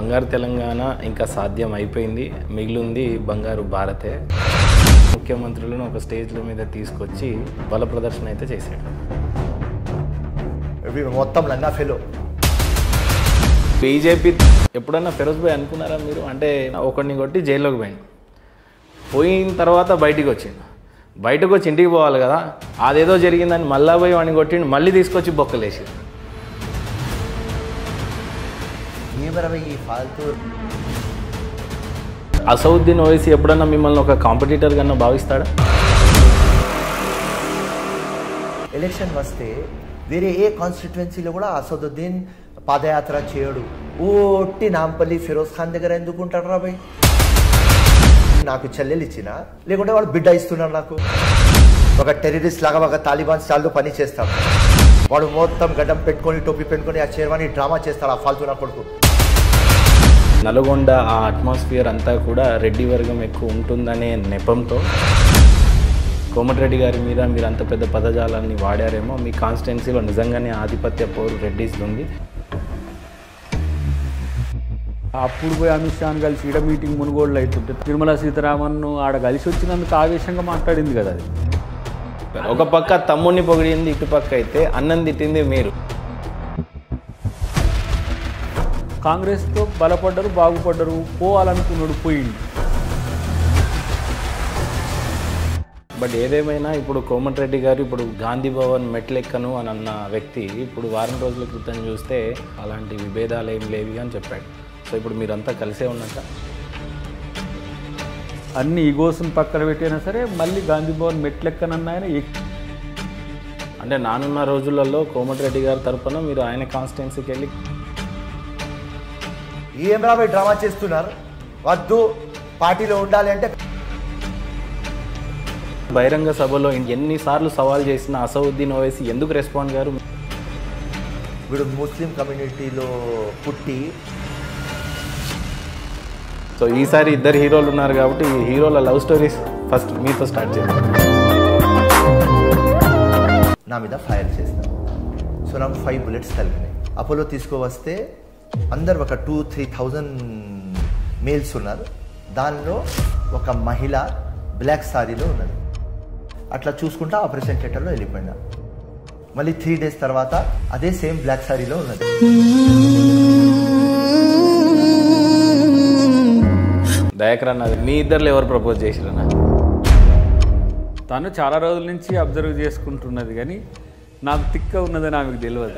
బంగారు తెలంగాణ ఇంకా సాధ్యం అయిపోయింది మిగిలింది బంగారు భారతే ముఖ్యమంత్రులను ఒక స్టేజ్ల మీద తీసుకొచ్చి బల ప్రదర్శన అయితే చేశాడు వీడు మొత్తం లంగా ఫెలో బీజేపీ ఎప్పుడన్నా ఫిరోజ్ భాయ్ అనుకున్నారా మీరు అంటే ఒకడిని కొట్టి జైల్లోకి పోయిండు పోయిన తర్వాత బయటికి వచ్చిండు బయటకు వచ్చి ఇంటికి పోవాలి కదా అదేదో జరిగిందని మళ్ళా పోయి వాడిని కొట్టిండు మళ్ళీ తీసుకొచ్చి బొక్కలేసి ఏమరవై ఈ ఫాల్తూ అసౌద్దీన్ ఓవైసీ ఎప్పుడన్నా మిమ్మల్ని ఒక కాంపిటీటర్ కన్నా భావిస్తాడా ఎలక్షన్ వస్తే వేరే ఏ కాన్స్టిట్యువెన్సీలో కూడా అసదుద్దీన్ పాదయాత్ర చేయడు ఓట్టి నాంపల్లి ఫిరోజ్ ఖాన్ దగ్గర ఎందుకు ఉంటాడు రా భయ్ నాకు చెల్లెలు ఇచ్చిన లేకుంటే వాడు బిడ్డ ఇస్తున్నాడు నాకు ఒక టెర్రరిస్ట్ లాగా ఒక తాలిబాన్ స్టాల్లో పని చేస్తాడు వాడు మొత్తం గడ్డం పెట్టుకొని టోపీ పెట్టుకొని ఆ చేరవాణి డ్రామా చేస్తాడు ఆ ఫాల్తూ నా కొడుకు నల్గొండ ఆ అట్మాస్ఫియర్ అంతా కూడా రెడ్డి వర్గం ఎక్కువ ఉంటుందనే నెపంతో కోమటిరెడ్డి గారి మీద మీరు అంత పెద్ద పదజాలాన్ని వాడారేమో మీ కాన్స్టిట్యున్సీలో నిజంగానే ఆధిపత్య పోరు రెడ్డిస్ ఉంది అప్పుడు పోయి అమిత్ షాని కలిసి ఈడ మీటింగ్ మునుగోడులో అవుతుంటే నిర్మలా సీతారామన్ను ఆడ కలిసి వచ్చినందుకు ఆవేశంగా మాట్లాడింది కదా అది ఒక పక్క తమ్ముడిని పొగిడింది ఇటు పక్క అయితే అన్నం తిట్టింది మీరు కాంగ్రెస్తో బలపడ్డరు బాగుపడ్డరు పోవాలనుకున్నాడు పోయిండు బట్ ఏదేమైనా ఇప్పుడు కోమటిరెడ్డి గారు ఇప్పుడు గాంధీ భవన్ మెట్లెక్కను అని అన్న వ్యక్తి ఇప్పుడు వారం రోజుల క్రితం చూస్తే అలాంటి విభేదాలు ఏం లేవి అని చెప్పాడు సో ఇప్పుడు మీరంతా కలిసే ఉన్నట్ట అన్ని ఈగోస్ని పక్కన పెట్టినా సరే మళ్ళీ గాంధీ భవన్ మెట్లెక్కనన్న ఆయన ఎక్- అంటే నానున్న రోజులలో కోమటిరెడ్డి గారి తరపున మీరు ఆయన కాన్స్టిట్యున్సీకి వెళ్ళి ఏం రాబోయే డ్రామా చేస్తున్నారు వద్దు పార్టీలో ఉండాలి అంటే బహిరంగ సభలో ఎన్నిసార్లు సవాల్ చేసిన అసౌద్దీన్ ఓవైసీ ఎందుకు రెస్పాండ్ గారు వీడు ముస్లిం కమ్యూనిటీలో పుట్టి సో ఈసారి ఇద్దరు హీరోలు ఉన్నారు కాబట్టి ఈ హీరోల లవ్ స్టోరీస్ ఫస్ట్ మీతో స్టార్ట్ చేద్దాం నా మీద ఫైర్ చేసినారు సో నాకు ఫైవ్ బుల్లెట్స్ తగిలినాయి అపోలో తీసుకువస్తే అందరు ఒక టూ త్రీ థౌజండ్ మేల్స్ ఉన్నారు దానిలో ఒక మహిళ బ్లాక్ సారీలో ఉన్నది అట్లా చూసుకుంటా ఆపరేషన్ థియేటర్లో వెళ్ళిపోయినా మళ్ళీ త్రీ డేస్ తర్వాత అదే సేమ్ బ్లాక్ సారీలో ఉన్నది దయాకర్ అన్నది మీ ఇద్దరు ఎవరు ప్రపోజ్ చేసిరన్న తను చాలా రోజుల నుంచి అబ్జర్వ్ చేసుకుంటున్నది కానీ నాకు తిక్క ఉన్నదని ఆమెకు తెలియదు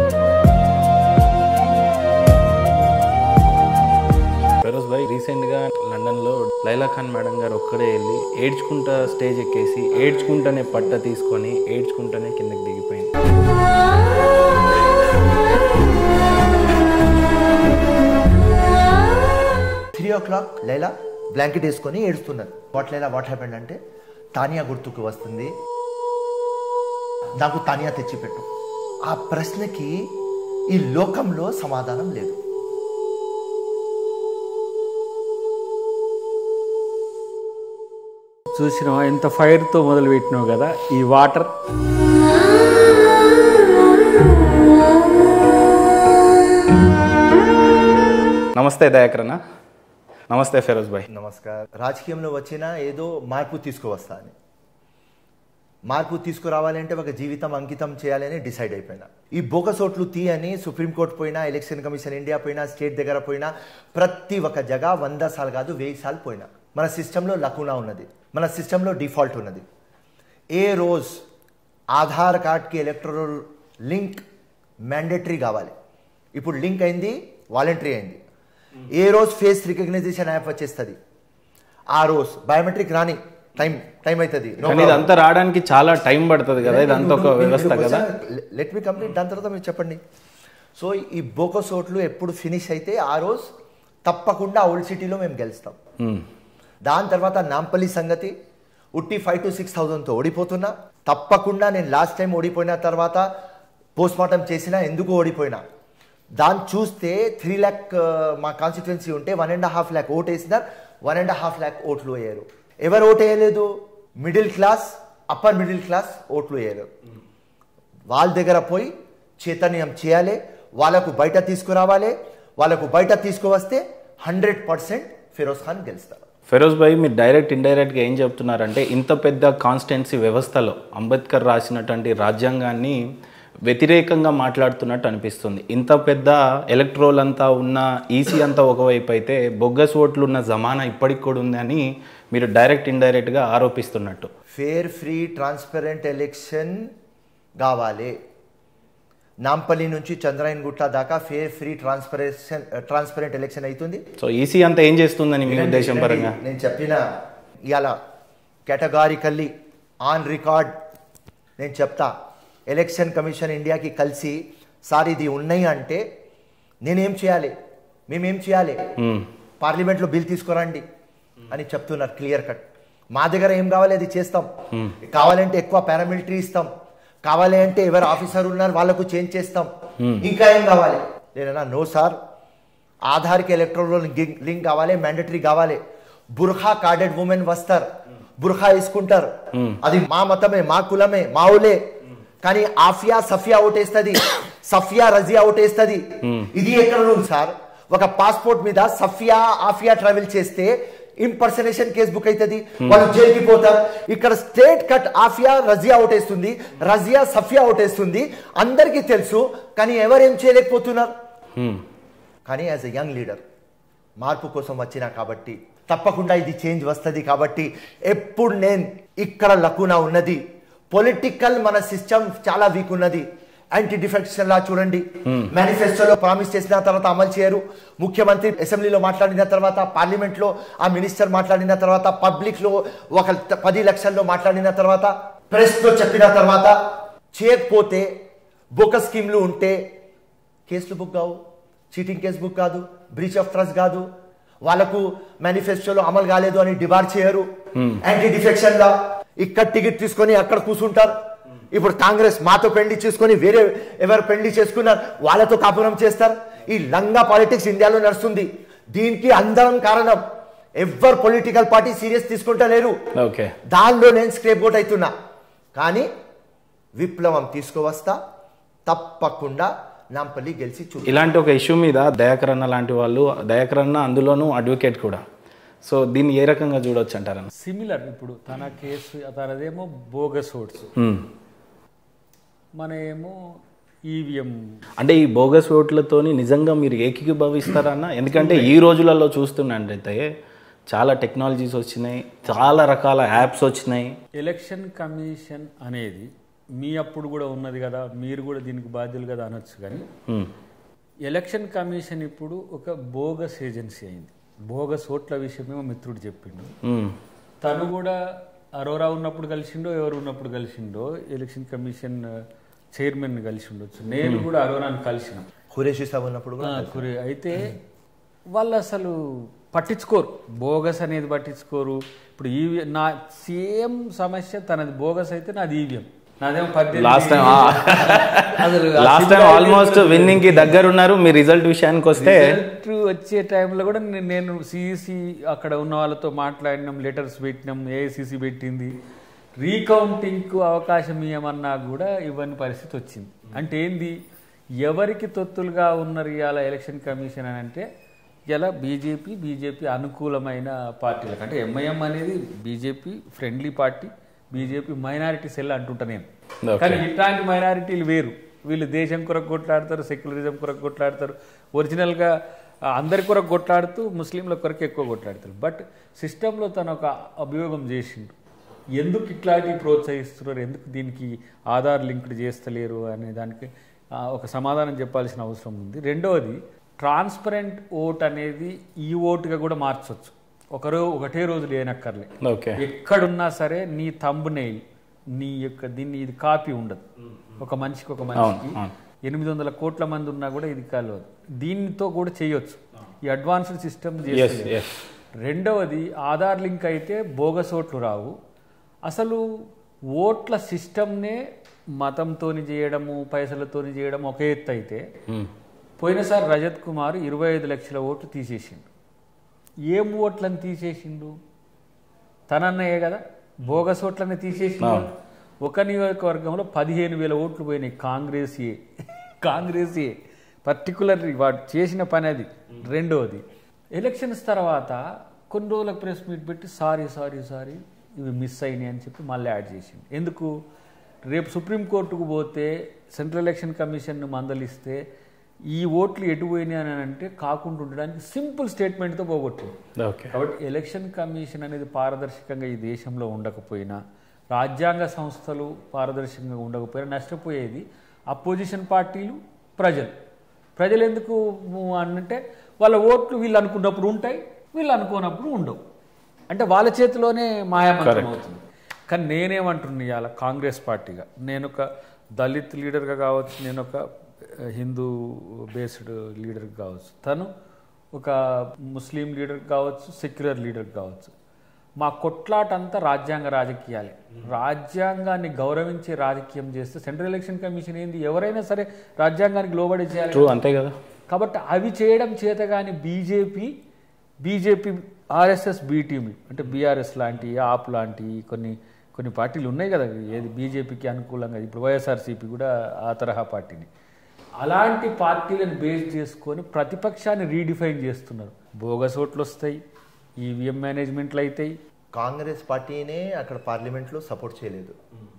ఫెరోజ్ భాయ్ రీసెంట్గా లండన్లో లైలా ఖాన్ మేడం గారు ఒక్కడే వెళ్ళి ఏడ్చుకుంటా స్టేజ్ ఎక్కేసి ఏడ్చుకుంటానే పట్ట తీసుకొని ఏడ్చుకుంటానే కిందకి దిగిపోయింది three o'clock Laila blanket వేసుకొని ఏడుస్తున్నారు వాట్ లైలా వాట్ హ్యాపెండ్ అంటే తానియా గుర్తుకు వస్తుంది నాకు తానియా తెచ్చిపెట్టు ఆ ప్రశ్నకి ఈ లోకంలో సమాధానం లేదు చూసినావా ఎంత ఫైర్తో మొదలు పెట్టినావు కదా ఈ వాటర్ నమస్తే దయాకర్ అన్న నమస్తే ఫెరోజ్ భాయ్ నమస్కారం రాజకీయంలో వచ్చిన ఏదో మార్పు తీసుకువస్తా అని మార్పు తీసుకురావాలి అంటే ఒక జీవితం అంకితం చేయాలని డిసైడ్ అయిపోయినా ఈ బోకసోట్లు తీ అని సుప్రీంకోర్టు పోయినా ఎలక్షన్ కమిషన్ ఇండియా పోయినా స్టేట్ దగ్గర పోయినా ప్రతి ఒక్క జగ వంద సార్లు కాదు వెయ్యి సార్లు పోయినా మన సిస్టంలో లకునా ఉన్నది మన సిస్టంలో డిఫాల్ట్ ఉన్నది ఏ రోజు ఆధార్ కార్డ్కి ఎలక్ట్రల్ లింక్ మ్యాండేటరీ కావాలి ఇప్పుడు లింక్ అయింది వాలంటరీ అయింది ఏ రోజు ఫేస్ రికగ్నైజేషన్ యాప్ వచ్చేస్తుంది ఆ రోజు బయోమెట్రిక్ రాని టైం టైం అవుతుంది కానీ ఇదంతా రావడానికి చాలా టైం పడుతుంది కదా ఇదంతా ఒక వ్యవస్థ కదా లెట్ మీ కంప్లీట్ దాని తర్వాత మీరు చెప్పండి సో ఈ బోకోసోట్లు ఎప్పుడు ఫినిష్ అయితే ఆ రోజు తప్పకుండా ఓల్డ్ సిటీలో మేము గెలుస్తాం మ్మ్. దాని తర్వాత నాంపల్లి సంగతి ఉట్టి ఫైవ్ టు సిక్స్ థౌజండ్తో ఓడిపోతున్నా తప్పకుండా నేను లాస్ట్ టైం ఓడిపోయిన తర్వాత పోస్ట్ మార్టం చేసినా ఎందుకు ఓడిపోయినా దాన్ని చూస్తే త్రీ ల్యాక్ మా కాన్స్టిట్యున్సీ ఉంటే one and half lakh vote వేసినారు వన్ అండ్ హాఫ్ ల్యాక్ ఓట్లు వేయరు ఎవరు ఓటు వేయలేదు middle class upper middle class ఓట్లు వేయరు వాళ్ళ దగ్గర పోయి చైతన్యం చేయాలి వాళ్ళకు బయట తీసుకురావాలి వాళ్ళకు బయట తీసుకువస్తే హండ్రెడ్ పర్సెంట్ ఫిరోజ్ ఖాన్ గెలుస్తారు ఫెరోజ్ భాయ్ మీరు డైరెక్ట్ ఇండైరెక్ట్గా ఏం చెప్తున్నారంటే ఇంత పెద్ద కాన్స్టిట్యున్సీ వ్యవస్థలో అంబేద్కర్ రాసినటువంటి రాజ్యాంగాన్ని వ్యతిరేకంగా మాట్లాడుతున్నట్టు అనిపిస్తుంది ఇంత పెద్ద ఎలక్ట్రోల్ అంతా ఉన్న ఈసీ అంతా ఒకవైపు అయితే బొగ్గస్ ఓట్లు ఉన్న జమానా ఇప్పటికి కూడా ఉందని మీరు డైరెక్ట్ ఇండైరెక్ట్గా ఆరోపిస్తున్నట్టు ఫేర్ ఫ్రీ ట్రాన్స్పరెంట్ ఎలక్షన్ కావాలి నాంపల్లి నుంచి చంద్రాయన్ గుట్ట దాకా ఫేర్ ఫ్రీ ట్రాన్స్పరేషన్ ట్రాన్స్పరెంట్ ఎలక్షన్ అవుతుంది సో ఈసీ అంతా ఏం చేస్తుందని మీ వినండి, ఉద్దేశం వినండి. పరంగా నేను చెప్పిన ఇవాళ కేటగారికల్లీ ఆన్ రికార్డ్ నేను చెప్తా ఎలక్షన్ కమిషన్ ఇండియాకి కలిసి సార్ ఇది ఉన్నాయి అంటే నేనేం చేయాలి మేమేం చేయాలి మ్మ్. పార్లమెంట్లో బిల్ తీసుకురండి అని చెప్తున్నారు క్లియర్ కట్ మా దగ్గర ఏం కావాలి అది చేస్తాం కావాలంటే ఎక్కువ పారామిలిటరీ ఇస్తాం కావాలి అంటే ఎవరు ఆఫీసర్ ఉన్నారు వాళ్ళకు చేంజ్ చేస్తాం ఇంకా ఏం కావాలి నేనన్నా నో సార్ ఆధార్కి ఎలక్ట్రోల్ లింక్ కావాలి మ్యాండటరీ కావాలి బుర్ఖా కార్డెడ్ ఉమెన్ వస్తారు బుర్ఖా వేసుకుంటారు అది మా మతమే మా కులమే మా ఊలే కానీ ఆఫియా సఫియా ఓటేస్తుంది సఫియా రజియా ఓటేస్తుంది ఇది ఎక్కడ ఉంది సార్ ఒక పాస్పోర్ట్ మీద సఫియా ఆఫియా ట్రావెల్ చేస్తే ఇంపర్సనేషన్ కేసు బుక్ అవుతుంది వాళ్ళు జైలుకి పోతారు ఇక్కడ స్టేట్ కట్ ఆఫియా రజియా ఓటేస్తుంది రజియా సఫియా ఓటేస్తుంది అందరికీ తెలుసు కానీ ఎవరేం చేయలేకపోతున్నారు మ్మ్. కానీ యాజ్ ఎ యంగ్ లీడర్ మార్పు కోసం వచ్చినా కాబట్టి తప్పకుండా ఇది చేంజ్ వస్తుంది కాబట్టి ఎప్పుడు నేను ఇక్కడ లకునా ఉన్నది పొలిటికల్ మన సిస్టమ్ చాలా వీక్ ఉన్నది యాంటీ డిఫెక్షన్ లా చూడండి మేనిఫెస్టోలో ప్రామిస్ చేసిన తర్వాత అమలు చేయరు ముఖ్యమంత్రి అసెంబ్లీలో మాట్లాడిన తర్వాత పార్లమెంట్ లో ఆ మినిస్టర్ మాట్లాడిన తర్వాత పబ్లిక్ లో ఒక త- పది లక్షల్లో మాట్లాడిన తర్వాత ప్రెస్ లో చెప్పిన తర్వాత చేయకపోతే బొక స్కీమ్లు ఉంటే కేసులు బుక్ కావు చీటింగ్ కేసు బుక్ కాదు బ్రీచ్ ఆఫ్ ట్రస్ట్ కాదు వాళ్ళకు మేనిఫెస్టోలో అమలు కాలేదు అని డిబార్ చేయరు యాంటీ డిఫెక్షన్ లా ఇక్కడ టికెట్ తీసుకొని అక్కడ కూర్చుంటారు ఇప్పుడు కాంగ్రెస్ మాతో పెళ్లి చేసుకొని వేరే ఎవరు పెళ్లి చేసుకున్నారు వాళ్ళతో కాపురం చేస్తారు ఈ లంగా పాలిటిక్స్ ఇండియాలో నడుస్తుంది దీనికి అందరం కారణం ఎవరు పొలిటికల్ పార్టీ సీరియస్ తీసుకుంటలేరు ఓకే దానిలో నేను స్క్రేప్ అవుట్ అవుతున్నా కానీ విప్లవం తీసుకువస్తా తప్పకుండా నాంపల్లి గెలిచి చూ ఇలాంటి ఒక ఇష్యూ మీద దయాకర్ అన్న లాంటి వాళ్ళు దయాకర్ అన్న అందులోనూ అడ్వకేట్ కూడా సో దీన్ని ఏ రకంగా చూడొచ్చు అంటారన్న సిమిలర్ ఇప్పుడు తన కేసు తనదేమో బోగస్ ఓట్స్ మ్మ్. మన ఏమో ఈవీఎం అంటే ఈ బోగస్ ఓట్లతోని నిజంగా మీరు ఏకీభవిస్తారన్న ఎందుకంటే ఈ రోజులలో చూస్తున్నట్టయితే చాలా టెక్నాలజీస్ వచ్చినాయి చాలా రకాల యాప్స్ వచ్చినాయి ఎలక్షన్ కమిషన్ అనేది మీ అప్పుడు కూడా ఉన్నది కదా మీరు కూడా దీనికి బాధ్యులు కదా అనొచ్చు కానీ మ్మ్. ఎలక్షన్ కమిషన్ ఇప్పుడు ఒక బోగస్ ఏజెన్సీ అయింది బోగస్ ఓట్ల విషయమేమో మిత్రుడు చెప్పిండు మ్మ్. తను కూడా అరోరా ఉన్నప్పుడు కలిసిండో ఎవరు ఉన్నప్పుడు కలిసిండో ఎలక్షన్ కమిషన్ చైర్మన్ కలిసి ఉండొచ్చు నేను కూడా అరోరాని కలిసిన ఖురేషి సాబ్ ఉన్నప్పుడు కూడా కురి అయితే వాళ్ళు అసలు పట్టించుకోరు బోగస్ అనేది పట్టించుకోరు ఇప్పుడు ఈ నా సేమ్ సమస్య తనది బోగస్ అయితే నాది ఈవీఎం నాదేమో పద్దెనిమిది లాస్ట్ టైం అసలు లాస్ట్ టైం ఆల్మోస్ట్ విన్నింగ్ కి దగ్గర ఉన్నారు మీ రిజల్ట్ విషయానికి వస్తే రిజల్ట్ వచ్చే టైంలో కూడా నే- నేను సిఈసి అక్కడ ఉన్న వాళ్ళతో మాట్లాడినాం లెటర్స్ పెట్టినాం ఏఐసిసి పెట్టింది రీకౌంటింగ్కు అవకాశం ఇవ్వమన్నా కూడా ఇవ్వని పరిస్థితి వచ్చింది అంటే ఏంది ఎవరికి తొత్తులుగా ఉన్నారు ఇవాళ ఎలక్షన్ కమిషన్ అని అంటే ఇలా బీజేపీ బీజేపీ అనుకూలమైన పార్టీలకు అంటే ఎంఐఎం అనేది BJP friendly party BJP minority cell అంటుంటా నేను Okay. కానీ ఇట్లాంటి మైనారిటీలు వేరు వీళ్ళు దేశం కొరకు కొట్లాడతారు సెక్యులరిజం కొరకు కొట్లాడతారు ఒరిజినల్గా ఆ, అందరి కొరకు కొట్లాడుతూ ముస్లింల కొరకు ఎక్కువ కొట్లాడతారు బట్ సిస్టంలో తను ఒక అభియోగం చేసిండు ఎందుకు ఇట్లాంటివి ప్రోత్సహిస్తున్నారు ఎందుకు దీనికి ఆధార్ లింక్డ్ చేస్తలేరు అనే దానికి ఆ, ఒక సమాధానం చెప్పాల్సిన అవసరం ఉంది రెండవది ట్రాన్స్పరెంట్ ఓట్ అనేది ఈ ఓటుగా కూడా మార్చవచ్చు ఒకరో ఒకటే రోజు లేనక్కర్లే ఓకే ఎక్కడున్నా సరే నీ తంబు నీ యొక్క దీన్ని ఇది కాపీ ఉండదు ఒక మనిషికి ఒక మనిషికి అవును. ఎనిమిది వందల కోట్ల మంది ఉన్నా కూడా ఇది కలవదు దీనితో కూడా చేయొచ్చు ఈ అడ్వాన్స్డ్ సిస్టమ్ ఎస్ ఎస్ రెండవది ఆధార్ లింక్ అయితే బోగస్ ఓట్లు రావు అసలు ఓట్ల సిస్టమ్నే మతంతోని చేయడము పైసలతోని చేయడం ఒక ఎత్తు అయితే పోయినసారి రజత్ కుమార్ ఇరవై ఐదు లక్షల ఓట్లు తీసేసిండు ఏం ఓట్లను తీసేసిండు తనన్నయే కదా బోగస్ ఓట్లని తీసేసిండు అవును. ఒక నియోజకవర్గంలో పదిహేను వేల ఓట్లు పోయినాయి కాంగ్రెస్ ఏ కాంగ్రెస్ ఏ పర్టికులర్ వాడు చేసిన పని అది రెండోది ఎలక్షన్స్ తర్వాత కొన్ని రోజులకు ప్రెస్ మీట్ పెట్టి సారీ సారీ సారీ ఇవి మిస్ అయినాయి అని చెప్పి మళ్ళీ యాడ్ చేసింది ఎందుకు రేపు సుప్రీంకోర్టుకు పోతే సెంట్రల్ ఎలక్షన్ కమిషన్ను మందలిస్తే ఈ ఓట్లు ఎటు పోయినాయి అని అంటే కాకుండా ఉండడానికి సింపుల్ స్టేట్మెంట్తో పోగొట్టింది ఓకే కాబట్టి ఎలక్షన్ కమిషన్ అనేది పారదర్శకంగా ఈ దేశంలో ఉండకపోయినా రాజ్యాంగ సంస్థలు పారదర్శకంగా ఉండకపోయినా నష్టపోయేది అపోజిషన్ పార్టీలు ప్రజలు ప్రజలు ఎందుకు అంటే వాళ్ళ ఓట్లు వీళ్ళు అనుకున్నప్పుడు ఉంటాయి వీళ్ళు అనుకోనప్పుడు ఉండవు అంటే వాళ్ళ చేతిలోనే మాయామంత్రం అవుతుంది కానీ నేనేమంటున్నా ఇవాళ కాంగ్రెస్ పార్టీగా నేను ఒక దళిత్ లీడర్గా కావచ్చు నేను ఒక హిందూ బేస్డ్ లీడర్ కావచ్చు తను ఒక ముస్లిం లీడర్ కావచ్చు సెక్యులర్ లీడర్ కావచ్చు మా కొట్లాట అంతా రాజ్యాంగ రాజకీయాలే రాజ్యాంగాన్ని గౌరవించే రాజకీయం చేస్తే సెంట్రల్ ఎలక్షన్ కమిషన్ ఏంది ఎవరైనా సరే రాజ్యాంగానికి లోబడి చేయాలి ట్రూ అంతే కదా కాబట్టి అవి చేయడం చేత కానీ బీజేపీ బీజేపీ ఆర్ఎస్ఎస్ బీ టీంలు అంటే బీఆర్ఎస్ లాంటి ఆప్ లాంటి కొన్ని కొన్ని పార్టీలు ఉన్నాయి కదా ఏది బీజేపీకి అనుకూలంగా ఇప్పుడు వైఎస్ఆర్సీపీ కూడా ఆ తరహా పార్టీని అలాంటి పార్టీలను బేస్ చేసుకొని ప్రతిపక్షాన్ని రీడిఫైన్ చేస్తున్నారు బోగస్ ఓట్లు వస్తాయి ఈవీఎం మేనేజ్మెంట్లు అవుతాయి కాంగ్రెస్ పార్టీనే అక్కడ పార్లమెంట్లో సపోర్ట్ చేయలేదు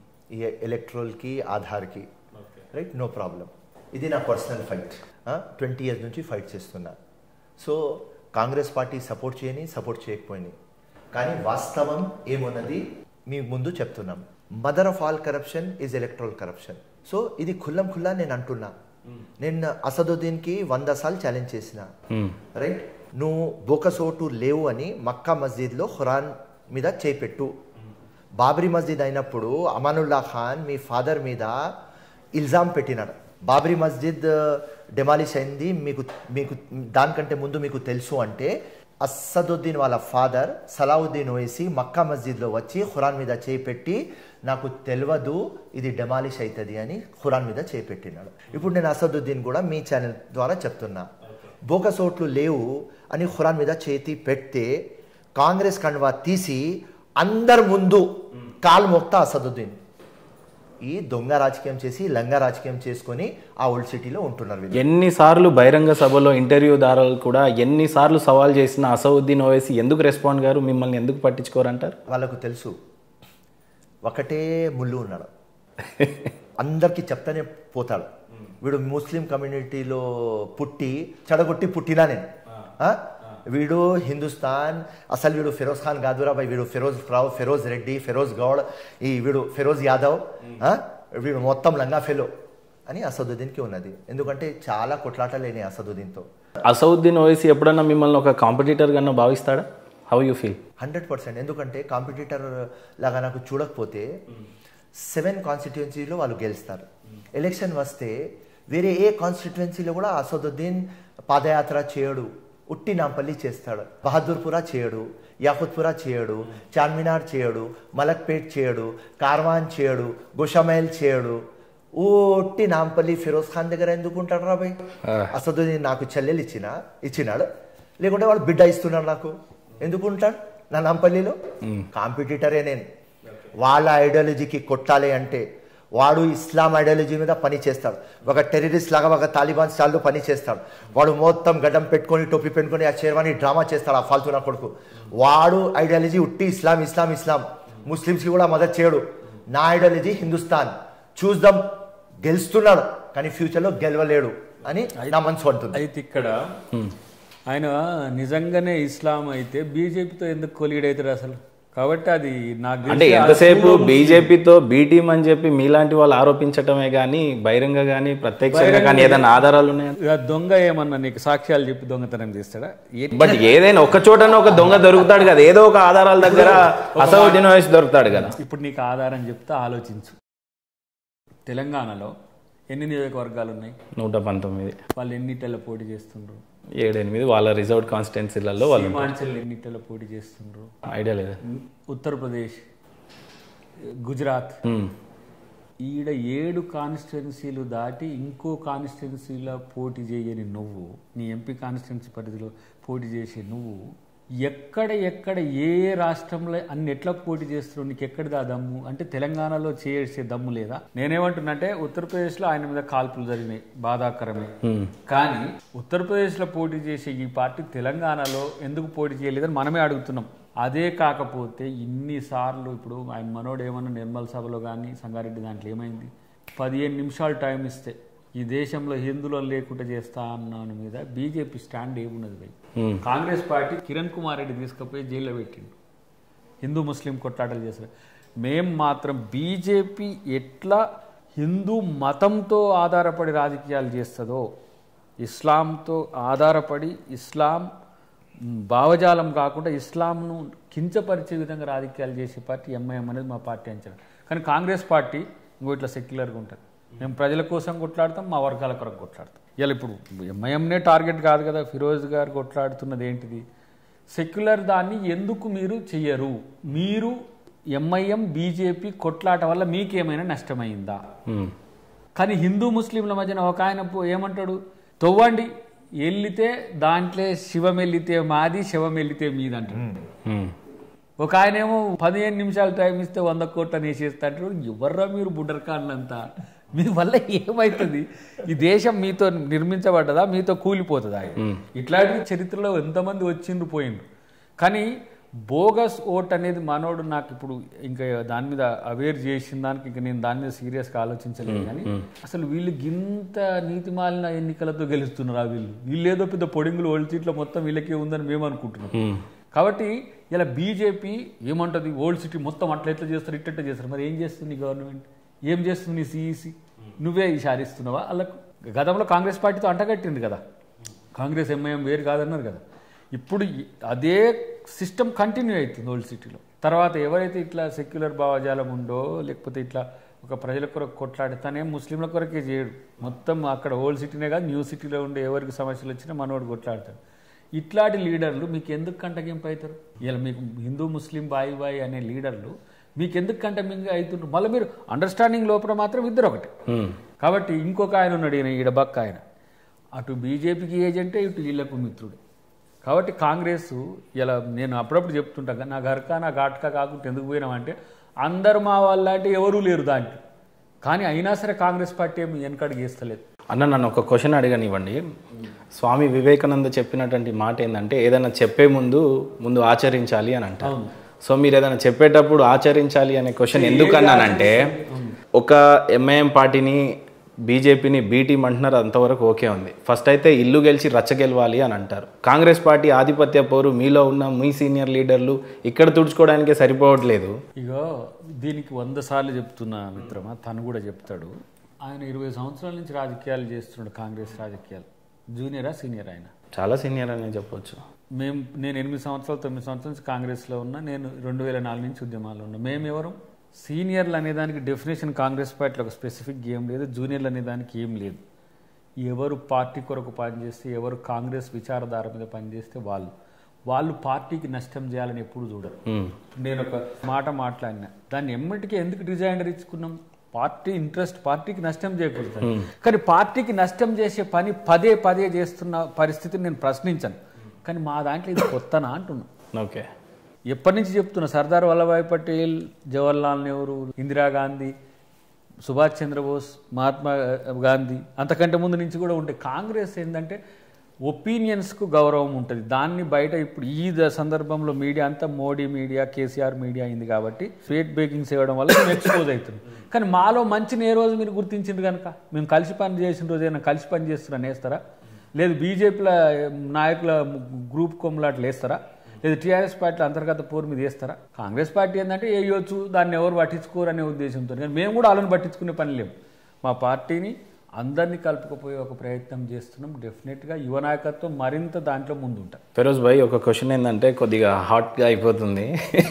ఈ ఎలక్ట్రల్కి ఆధార్కి రైట్ నో ప్రాబ్లం ఇది నా పర్సనల్ ఫైట్ ట్వంటీ ఇయర్స్ నుంచి ఫైట్ చేస్తున్నా సో కాంగ్రెస్ పార్టీ సపోర్ట్ చేయని సపోర్ట్ చేయకపోయినాయి కానీ వాస్తవం ఏమున్నది మీ ముందు చెప్తున్నాం mother of all corruption is electoral corruption so ఇది ఖుల్లం ఖుల్లా నేను అంటున్నా నేను అసదుద్దీన్కి వంద సార్లు ఛాలెంజ్ చేసిన రైట్ నువ్వు బోకసోటు లేవు అని మక్కా మస్జిద్లో ఖురాన్ మీద చేపెట్టు బాబ్రీ మస్జిద్ అయినప్పుడు అమానుల్లా ఖాన్ మీ ఫాదర్ మీద ఇల్జాం పెట్టినాడు బాబ్రీ మస్జిద్ డెమాలిష్ అయింది మీకు మీకు దానికంటే ముందు మీకు తెలుసు అంటే అస్సదుద్దీన్ వాళ్ళ ఫాదర్ సలావుద్దీన్ ఓవేసి మక్కా మస్జిద్లో వచ్చి ఖురాన్ మీద చేయి పెట్టి నాకు తెలియదు ఇది డెమాలిష్ అవుతుంది అని ఖురాన్ మీద చేయి పెట్టినాడు ఇప్పుడు నేను అసదుద్దీన్ కూడా మీ ఛానల్ ద్వారా చెప్తున్నా బోకసోట్లు లేవు అని ఖురాన్ మీద చేతి పెడితే కాంగ్రెస్ కండువా తీసి అందరి ముందు కాలు మోక్తా అసదుద్దీన్ ఈ దొంగ రాజకీయం చేసి లంగా రాజకీయం చేసుకొని ఆ ఓల్డ్ సిటీలో ఉంటున్నారు వీళ్ళు ఎన్నిసార్లు బహిరంగ సభలో ఇంటర్వ్యూదారులు కూడా ఎన్నిసార్లు సవాల్ చేసిన అసౌద్దీన్ ఓవైసీ ఎందుకు రెస్పాండ్ గారు మిమ్మల్ని ఎందుకు పట్టించుకోరంటారు వాళ్ళకు తెలుసు ఒకటే ముళ్ళు ఉన్నాడు అందరికీ చెప్తానే పోతాడు వీడు ముస్లిం కమ్యూనిటీలో పుట్టి చెడగొట్టి పుట్టినా నేను ఆ? వీడు హిందుస్థాన్ అసలు వీడు ఫిరోజ్ ఖాన్ గాదురా బాయ్ వీడు ఫిరోజ్ రావు ఫిరోజ్ రెడ్డి ఫిరోజ్ గౌడ్ ఈ వీడు ఫిరోజ్ యాదవ్ ఆ? వీడు మొత్తం లంగా ఫెలో అని అసదుద్దీన్కి ఉన్నది ఎందుకంటే చాలా కొట్లాట లేని అసదుద్దీన్తో అసౌద్దీన్ ఓవైసీ ఎప్పుడన్నా మిమ్మల్ని ఒక కాంపిటీటర్ కన్నా భావిస్తాడా how you feel hundred percent ఎందుకంటే కాంపిటీటర్ లాగా నాకు చూడకపోతే సెవెన్ కాన్స్టిట్యుయెన్సీలో వాళ్ళు గెలుస్తారు ఎలక్షన్ వస్తే వేరే ఏ కాన్స్టిట్యుయెన్సీలో కూడా అసదుద్దీన్ పాదయాత్ర చేయడు ఉట్టి నాంపల్లి చేస్తాడు బహదూర్పురా చేయడు యాకుత్పురా చేయడు చార్మినార్ చేయడు మలక్పేట్ చేయడు కార్వాన్ చేయడు గోషామైల్ చేయడు ఉట్టి నాంపల్లి ఫిరోజ్ ఖాన్ దగ్గర ఎందుకు ఉంటాడు రా భయ్ అసదుద్దీన్ నాకు చెల్లెలు ఇచ్చిన ఇచ్చినాడు లేకుంటే వాడు బిడ్డ ఇస్తున్నాడు నాకు ఎందుకు ఉంటాడు నా నాంపల్లిలో కాంపిటీటరే నేను వాళ్ళ ఐడియాలజీకి కొట్టాలి అంటే వాడు ఇస్లాం ఐడియాలజీ మీద పని చేస్తాడు ఒక టెర్రరిస్ట్ లాగా ఒక తాలిబాన్ స్టాల్లో పని చేస్తాడు వాడు మొత్తం గడ్డం పెట్టుకొని టోపీ పెట్టుకొని ఆ షేర్వాణి డ్రామా చేస్తాడు ఆ ఫాల్తూ నా కొడుకు వాడు ఐడియాలజీ ఉట్టి ఇస్లాం ఇస్లాం ఇస్లాం ముస్లిమ్స్కి కూడా మదత్ చేయడు నా ఐడియాలజీ హిందుస్థాన్ చూద్దాం గెలుస్తున్నాడు కానీ ఫ్యూచర్లో గెలవలేడు అని నా మనసు అంటుంది అయితే ఇక్కడ ఆయన నిజంగానే ఇస్లాం అయితే బీజేపీతో ఎందుకు కొలీడ్ అవుతాడు అసలు కాబట్టి అది నాకు తెలిసి అంటే ఆ ఎంతసేపు స్కూల్లో బీజేపీతో బీ టీం అని చెప్పి మీలాంటి వాళ్ళు ఆరోపించటమే కానీ బహిరంగ కానీ ప్రత్యక్షంగా కానీ ఏదైనా ఆధారాలు ఉన్నాయా ఇక దొంగ ఏమన్నా నీకు సాక్ష్యాలు చెప్పి దొంగతనం చేస్తాడా ఏ- బట్ ఏదైనా ఒక చోటన ఒక దొంగ దొరుకుతాడు కదా ఏదో ఒక ఆధారాల దగ్గర అసౌద్దీన్ ఓవైసీ దొరుకుతాడు కదా ఇప్పుడు నీకు ఆధారం చెప్తే ఆలోచించు తెలంగాణలో ఎన్ని నియోజకవర్గాలు ఉన్నాయి నూట పంతొమ్మిది వాళ్ళు ఎన్నిటెల పోటీ చేస్తుండ్రు ఏడెనిమిది వాళ్ళ రిజర్వ్డ్ కాన్స్టిట్యున్సీలలో వాళ్ళు హిమాచల్ ఎన్నిటెల పోటీ చేస్తుండ్రు ఐడియా లేదు ఉత్తరప్రదేశ్ గుజరాత్ Hmm. ఈడ ఏడు కాన్స్టిట్యున్సీలు దాటి ఇంకో కాన్స్టిట్యున్సీలో పోటీ చేయని నువ్వు నీ ఎంపీ కాన్స్టిట్యున్సీ పరిధిలో పోటీ చేసే నువ్వు ఎక్కడ ఎక్కడ ఏ ఏ రాష్ట్రంలో అన్ని ఎట్లా పోటీ చేస్తున్నావు నీకు ఎక్కడిదా దమ్ము అంటే తెలంగాణలో చేసే దమ్ము లేదా నేనేమంటున్నంటే ఉత్తరప్రదేశ్లో ఆయన మీద కాల్పులు జరిగినాయి బాధాకరమే కానీ ఉత్తరప్రదేశ్లో పోటీ చేసే ఈ పార్టీ తెలంగాణలో ఎందుకు పోటీ చేయలేదని మనమే అడుగుతున్నాం అదే కాకపోతే ఇన్నిసార్లు ఇప్పుడు ఆయన మనోడు ఏమన్నా నిర్మల్ సభలో కానీ సంగారెడ్డి దాంట్లో ఏమైంది పదిహేను నిమిషాలు టైం ఇస్తే ఈ దేశంలో హిందువులు లేకుండా చేస్తా అన్నాను మీద బీజేపీ స్టాండ్ ఏమున్నది భయ్ కాంగ్రెస్ పార్టీ కిరణ్ కుమార్ రెడ్డి తీసుకుపోయి జైల్లో పెట్టిండు హిందూ ముస్లిం కొట్లాటలు చేశారు మేం మాత్రం బీజేపీ ఎట్లా హిందూ మతంతో ఆధారపడి రాజకీయాలు చేస్తుందో ఇస్లాంతో ఆధారపడి ఇస్లాం మ్, భావజాలం కాకుండా ఇస్లాంను కించపరిచే విధంగా రాజకీయాలు చేసే పార్టీ ఎంఐఎం అనేది మా పార్టీ అంచనా కానీ కాంగ్రెస్ పార్టీ ఇంకో ఇట్లా సెక్యులర్గా ఉంటుంది మేము ప్రజల కోసం కొట్లాడతాం మా వర్గాల కొరకు కొట్లాడతాం ఇలా ఇప్పుడు ఎంఐఎంనే టార్గెట్ కాదు కదా ఫిరోజ్ గారు కొట్లాడుతున్నది ఏంటిది సెక్యులర్ దాన్ని ఎందుకు మీరు చెయ్యరు మీరు ఎంఐఎం బీజేపీ కొట్లాట వల్ల మీకేమైనా నష్టమైందా మ్మ్. కానీ హిందూ ముస్లింల మధ్యన ఒక ఆయన పో- ఏమంటాడు తవ్వండి వెళ్ళితే దాంట్లో శివం వెళ్ళితే మాది శివం వెళ్ళితే మీది అంటాడు మ్మ్. ఒక ఆయన ఏమో పదిహేను నిమిషాలు టైం ఇస్తే వంద కోట్ల వేసేస్తాడు ఎవర్రా మీరు బుడ్డర్కాన్లంతా మీ వల్ల ఏమవుతుంది ఈ దేశం మీతో నిర్మించబడ్డదా మీతో కూలిపోతుందా ఇట్లాంటి చరిత్రలో ఎంతమంది వచ్చిండ్రు పోయిండ్రు కానీ బోగస్ ఓట్ అనేది మనోడు నాకు ఇప్పుడు ఇంకా దాని మీద అవేర్ చేసిన దానికి ఇంకా నేను దాని మీద సీరియస్గా ఆలోచించలేదు కానీ అసలు వీళ్ళు గింత నీతిమాలిన ఎన్నికలతో గెలుస్తున్నారా వీళ్ళు వీళ్ళు ఏదో పెద్ద పొడింగులు ఓల్డ్ సీట్లో మొత్తం వీళ్ళకే ఉందని మేము అనుకుంటున్నాం కాబట్టి ఇలా బీజేపీ ఏమంటది ఓల్డ్ సిటీ మొత్తం అట్లా ఎట్లా చేస్తారు ఇట్లా చేస్తారు మరి ఏం చేస్తుంది నీ గవర్నమెంట్ ఏం చేస్తుంది నీ సిఈసి నువ్వే ఇషారిస్తున్నావా వాళ్ళకు గతంలో కాంగ్రెస్ పార్టీతో అంటగట్టింది కదా కాంగ్రెస్ ఎంఐఎం వేరు కాదన్నారు కదా ఇప్పుడు ఈ- అదే సిస్టమ్ కంటిన్యూ అవుతుంది ఓల్డ్ సిటీలో తర్వాత ఎవరైతే ఇట్లా సెక్యులర్ భావజాలం ఉందో లేకపోతే ఇట్లా ఒక ప్రజల కొరకు కొట్లాడితేనే ముస్లింల కొరకే చేయడు మొత్తం అక్కడ ఓల్డ్ సిటీనే కాదు న్యూ సిటీలో ఉండే ఎవరికి సమస్యలు వచ్చినా మనోడు కొట్లాడతాడు ఇట్లాంటి లీడర్లు మీకు ఎందుకు కంటగింపు అవుతారు ఇలా మీకు హిందూ ముస్లిం బాయి బాయి అనే లీడర్లు మీకు ఎందుకు కంటమింగ్ అవుతుంటారు మళ్ళీ మీరు అండర్స్టాండింగ్ లోపల మాత్రం ఇద్దరు ఒకటి మ్మ్. కాబట్టి ఇంకొక ఆయన ఉన్నాడు ఈయన ఈడ బక్క ఆయన అటు బీజేపీకి ఏజెంటే ఇటు వీళ్ళకు మిత్రుడు కాబట్టి కాంగ్రెస్ ఇలా నేను అప్పుడప్పుడు చెప్తుంటా "కదా, నా గర్కా నా ఘాట్కా కాకుండా ఎందుకు పోయినామంటే అందరు మా వాళ్ళ అంటే ఎవరూ లేరు దాంట్లో కానీ అయినా సరే కాంగ్రెస్ పార్టీ ఏమి వెనకడుగు వేస్తలేదు అన్న నన్ను ఒక క్వశ్చన్ అడగనివ్వండి స్వామి వివేకానంద చెప్పినటువంటి మాట ఏంటంటే ఏదైనా చెప్పే ముందు ముందు ఆచరించాలి అని అంటారు సో మీరు ఏదైనా చెప్పేటప్పుడు ఆచరించాలి అనే క్వశ్చన్ ఎందుకు అన్నానంటే ఒక ఎంఐఎం పార్టీని బీజేపీని బీ టీం అంటున్నారు అంతవరకు ఓకే ఉంది ఫస్ట్ అయితే ఇల్లు గెలిచి రచ్చ గెలవాలి అని అంటారు కాంగ్రెస్ పార్టీ ఆధిపత్య పోరు మీలో ఉన్న మీ సీనియర్ లీడర్లు ఇక్కడ తుడుచుకోవడానికే సరిపోవట్లేదు ఇగో దీనికి వంద సార్లు చెప్తున్నా మిత్రమా తను కూడా చెప్తాడు ఆయన ఇరవై సంవత్సరాల నుంచి రాజకీయాలు చేస్తున్నాడు కాంగ్రెస్ రాజకీయాలు జూనియరా సీనియర్ ఆయన చాలా సీనియర్ అనే చెప్పొచ్చు మేము నేను ఎనిమిది సంవత్సరాలు తొమ్మిది సంవత్సరాల నుంచి కాంగ్రెస్లో ఉన్నా నేను రెండు వేల నాలుగు నుంచి ఉద్యమాల్లో ఉన్నా మేము ఎవరు సీనియర్లు అనేదానికి డెఫినేషన్ కాంగ్రెస్ పార్టీలో ఒక స్పెసిఫిక్ ఏం లేదు జూనియర్లు అనేదానికి ఏం లేదు ఎవరు పార్టీ కొరకు పనిచేస్తే ఎవరు కాంగ్రెస్ విచారధార మీద పనిచేస్తే వాళ్ళు వాళ్ళు పార్టీకి నష్టం చేయాలని ఎప్పుడు చూడరు మ్మ్. నేను ఒక మాట మాట్లాడినా దాన్ని ఎమ్మటికి ఎందుకు డిజైనర్ ఇచ్చుకున్నాం పార్టీ ఇంట్రెస్ట్ పార్టీకి నష్టం చేయకూడదు కానీ పార్టీకి నష్టం చేసే పని పదే పదే చేస్తున్న పరిస్థితిని నేను ప్రశ్నించాను కానీ మా దాంట్లో ఇది కొత్తనా అంటున్నా ఓకే ఎప్పటి నుంచి చెప్తున్నా సర్దార్ వల్లభాయ్ పటేల్ జవహర్లాల్ నెహ్రూ ఇందిరాగాంధీ సుభాష్ చంద్రబోస్ మహాత్మా గాంధీ అంతకంటే ముందు నుంచి కూడా ఉంటే కాంగ్రెస్ ఏంటంటే ఒపీనియన్స్కు గౌరవం ఉంటుంది దాన్ని బయట ఇప్పుడు ఈ ద- సందర్భంలో మీడియా అంతా మోడీ మీడియా కేసీఆర్ మీడియా అయింది కాబట్టి స్వేట్ బేకింగ్స్ ఇవ్వడం వల్ల మేము ఎక్స్పోజ్ అవుతుంది కానీ మాలో మంచిని ఏ రోజు మీరు గుర్తించిండ్రు కనుక మేము కలిసి పని చేసిన రోజు ఏమైనా కలిసి పని చేస్తున్నా వేస్తారా లేదు బీజేపీల నాయకుల గ్రూప్ కొమ్మలాట్లు వేస్తారా లేదు టీఆర్ఎస్ పార్టీ అంతర్గత పోరు మీద వేస్తారా కాంగ్రెస్ పార్టీ ఏంటంటే వేయొచ్చు దాన్ని ఎవరు పట్టించుకోరు అనే ఉద్దేశంతో కానీ మేము కూడా వాళ్ళని పట్టించుకునే పని లేవు మా పార్టీని అందరినీ కలుపుకపోయే ఒక ప్రయత్నం చేస్తున్నాం డెఫినెట్గా యువ నాయకత్వం మరింత దాంట్లో ముందుంటాం ఫిరోజ్ భాయ్ ఒక క్వశ్చన్ ఏంటంటే కొద్దిగా హాట్గా అయిపోతుంది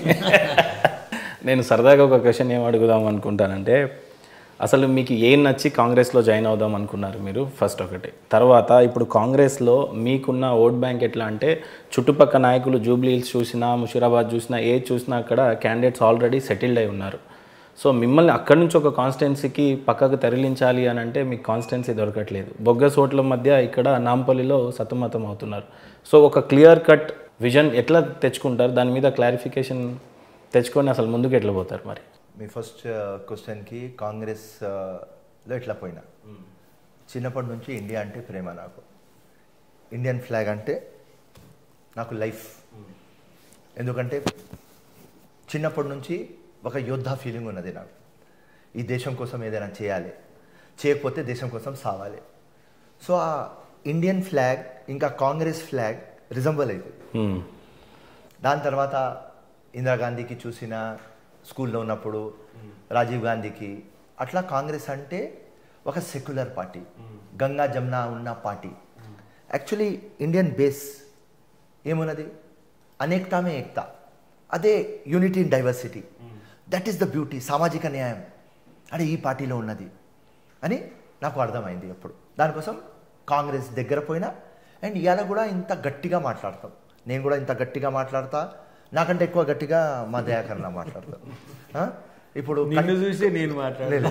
నేను సరదాగా ఒక క్వశ్చన్ ఏం అడుగుదాం అనుకుంటానంటే అసలు మీకు ఏం నచ్చి కాంగ్రెస్లో జాయిన్ అవుదాం అనుకున్నారు మీరు ఫస్ట్ ఒకటి తర్వాత ఇప్పుడు కాంగ్రెస్లో మీకున్న ఓట్ బ్యాంక్ ఎట్లా అంటే చుట్టుపక్కల నాయకులు జూబ్లీ హిల్స్ చూసినా ముషీరాబాద్ చూసినా ఏ చూసినా అక్కడ క్యాండిడేట్స్ ఆల్రెడీ సెటిల్డ్ అయి ఉన్నారు సో మిమ్మల్ని అక్కడి నుంచి ఒక కాన్స్టిట్యున్సీకి పక్కకు తరలించాలి అని అంటే మీకు కాన్స్టిట్యున్సీ దొరకట్లేదు బొగ్గస్ ఓట్ల మధ్య ఇక్కడ నాంపల్లిలో సతమతం అవుతున్నారు సో ఒక క్లియర్ కట్ విజన్ ఎట్లా తెచ్చుకుంటారు దాని మీద క్లారిఫికేషన్ తెచ్చుకొని అసలు ముందుకు ఎట్లా పోతారు మరి మీ ఫస్ట్ క్వశ్చన్కి కాంగ్రెస్ ఆ, లో ఎట్లా పోయినా చిన్నప్పటి నుంచి ఇండియా అంటే ప్రేమ నాకు ఇండియన్ ఫ్లాగ్ అంటే నాకు లైఫ్ ఎందుకంటే చిన్నప్పటి నుంచి ఒక యోద్ధా ఫీలింగ్ ఉన్నది నాకు ఈ దేశం కోసం ఏదైనా చేయాలి చేయకపోతే దేశం కోసం సావాలి సో ఆ ఇండియన్ ఫ్లాగ్ ఇంకా కాంగ్రెస్ ఫ్లాగ్ రిజంబల్ అవుతుంది మ్మ్. దాని తర్వాత ఇందిరాగాంధీకి చూసిన స్కూల్లో ఉన్నప్పుడు రాజీవ్ గాంధీకి అట్లా కాంగ్రెస్ అంటే ఒక సెక్యులర్ పార్టీ గంగా జమున ఉన్న పార్టీ యాక్చువల్లీ ఇండియన్ బేస్ ఏమున్నది అనేకతామే ఏకత అదే unity in diversity that is the beauty సామాజిక న్యాయం అదే ఈ పార్టీలో ఉన్నది అని నాకు అర్థమైంది అప్పుడు దానికోసం కాంగ్రెస్ దగ్గర పోయినా అండ్ ఇవాళ కూడా ఇంత గట్టిగా మాట్లాడతాం నేను కూడా ఇంత గట్టిగా మాట్లాడతా నాకంటే ఎక్కువ గట్టిగా మా దయాకరణ మాట్లాడతాం ఆ? ఇప్పుడు నిన్ను చూసి నేను మాట్లాడలేదు లేదు.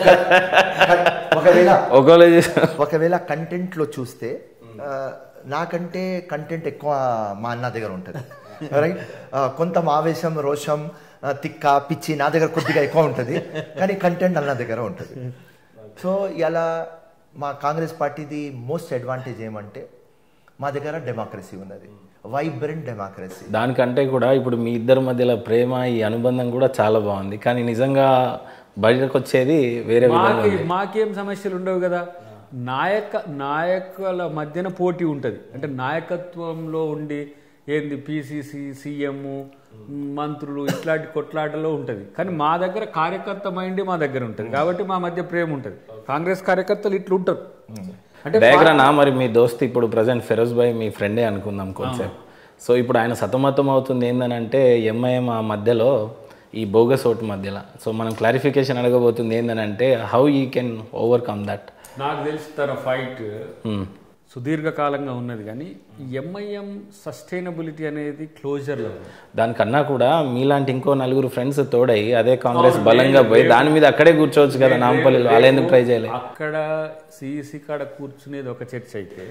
ఒకవేళ ఒకవేళ చేసి- ఒకవేళ కంటెంట్లో చూస్తే ఆ, నాకంటే కంటెంట్ ఎక్కువ మా అన్న దగ్గర ఉంటుంది రైట్ ఆ, కొంత ఆవేశం రోషం ఆ, తిక్క పిచ్చి నా దగ్గర కొద్దిగా ఎక్కువ ఉంటుంది కానీ కంటెంట్ అన్న దగ్గర ఉంటుంది సో ఇలా మా కాంగ్రెస్ పార్టీది మోస్ట్ అడ్వాంటేజ్ ఏమంటే మా దగ్గర డెమోక్రసీ ఉన్నది వైబ్రెంట్ డెమోక్రసీ దానికంటే కూడా ఇప్పుడు మీ ఇద్దరి మధ్యలో ప్రేమ ఈ అనుబంధం కూడా చాలా బాగుంది కానీ నిజంగా బయటకు వచ్చేది వేరే విధంగా మాకి ఉంది మాకేం సమస్యలు ఉండవు కదా నాయక నాయకుల మధ్యన పోటీ ఉంటుంది అంటే నాయకత్వంలో ఉండి ఏంది పిసిసి సీఎం మంత్రులు ఇట్లాంటి కొట్లాటలో ఉంటుంది కానీ మా దగ్గర కార్యకర్త మైండ్ మా దగ్గర ఉంటుంది కాబట్టి మా మధ్య ప్రేమ ఉంటుంది కాంగ్రెస్ కార్యకర్తలు ఇట్లా ఉంటారు అంటే డయాగ్రానా మరి మీ దోస్త్ ఇప్పుడు ప్రజెంట్ ఫెరోజ్ భాయ్ మీ ఫ్రెండే అనుకుందాం కొంచెం సో ఇప్పుడు ఆయన సతమతం అవుతుంది ఏంటంటే ఎంఐఎం ఆ మధ్యలో ఈ బోగస్ ఓటు మధ్యలో సో మనం క్లారిఫికేషన్ అడగబోతుంది ఏంటంటే how you can overcome that నాకు తెలిసి తన ఫైట్ సుదీర్ఘకాలంగా ఉన్నది కానీ ఎంఐఎం సస్టైనబిలిటీ అనేది క్లోజర్లో ఉంది దానికన్నా కూడా మీలాంటి ఇంకో నలుగురు ఫ్రెండ్స్ తోడై అదే కాంగ్రెస్ బలంగా పోయి దాని మీద అక్కడే కూర్చోవచ్చు కదా నాంపల్లిలో అలా ఎందుకు ట్రై చేయలేదు అక్కడ సిఈసి కాడ కూర్చునేది ఒక చర్చ అయితే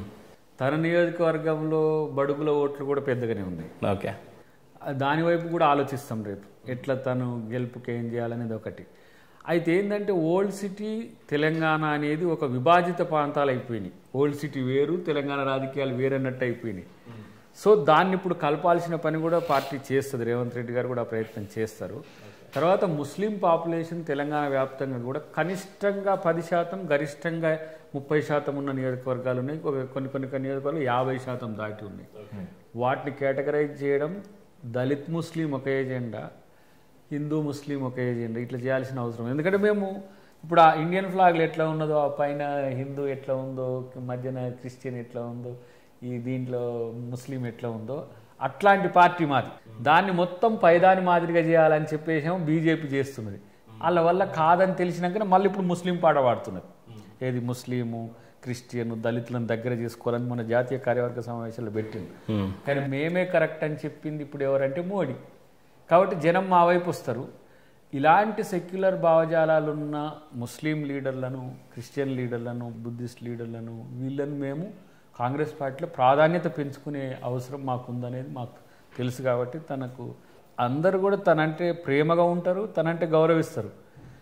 తన నియోజకవర్గంలో బడుగుల ఓట్లు కూడా పెద్దగానే ఉన్నాయి ఓకే ఆ దాని వైపు కూడా ఆలోచిస్తాం రేపు ఎట్లా తను గెలుపుకి ఏం చేయాలనేది ఒకటి అయితే ఏంటంటే ఓల్డ్ సిటీ తెలంగాణ అనేది ఒక విభాజిత ప్రాంతాలు అయిపోయినాయి ఓల్డ్ సిటీ వేరు తెలంగాణ రాజకీయాలు వేరన్నట్టు అయిపోయినాయి సో దాన్ని ఇప్పుడు కలపాల్సిన పని కూడా పార్టీ చేస్తుంది రేవంత్ రెడ్డి గారు కూడా ఆ ప్రయత్నం చేస్తారు తర్వాత ముస్లిం పాపులేషన్ తెలంగాణ వ్యాప్తంగా కూడా కనిష్టంగా పది శాతం గరిష్టంగా ముప్పై శాతం ఉన్న నియోజకవర్గాలు ఉన్నాయి ఒక కొన్ని కొన్ని కొన్ని నియోజకవర్గాలు యాభై శాతం దాటి ఉన్నాయి వాటిని కేటగరైజ్ చేయడం దళిత్ ముస్లిం ఒక ఏజెండా హిందూ ముస్లిం ఒక ఏజెండా ఇట్లా చేయాల్సిన అవసరం ఎందుకంటే మేము ఇప్పుడు ఆ ఇండియన్ ఫ్లాగ్లు ఎట్లా ఉన్నదో ఆ పైన హిందూ ఎట్లా ఉందో మధ్యన క్రిస్టియన్ ఎట్లా ఉందో ఈ దీంట్లో ముస్లిం ఎట్లా ఉందో అట్లాంటి పార్టీ మాది దాన్ని మొత్తం పైదాని మాదిరిగా చేయాలని చెప్పేసాము బీజేపీ చేస్తున్నది వాళ్ళ వల్ల కాదని తెలిసినాకనే మళ్ళీ ఇప్పుడు ముస్లిం పాట పాడుతున్నది ఏది ముస్లిము క్రిస్టియన్ దళితులను దగ్గర చేసుకోవాలని మన జాతీయ కార్యవర్గ సమావేశాలు పెట్టింది కానీ మేమే కరెక్ట్ అని చెప్పింది ఇప్పుడు ఎవరంటే మోడీ కాబట్టి జనం మా వైపు వస్తారు ఇలాంటి సెక్యులర్ భావజాలాలున్న ముస్లిం లీడర్లను క్రిస్టియన్ లీడర్లను బుద్ధిస్ట్ లీడర్లను వీళ్ళని మేము కాంగ్రెస్ పార్టీలో ప్రాధాన్యత పెంచుకునే అవసరం మాకుందనేది మాకు తెలుసు కాబట్టి తనకు అందరూ కూడా తనంటే ప్రేమగా ఉంటారు తనంటే గౌరవిస్తారు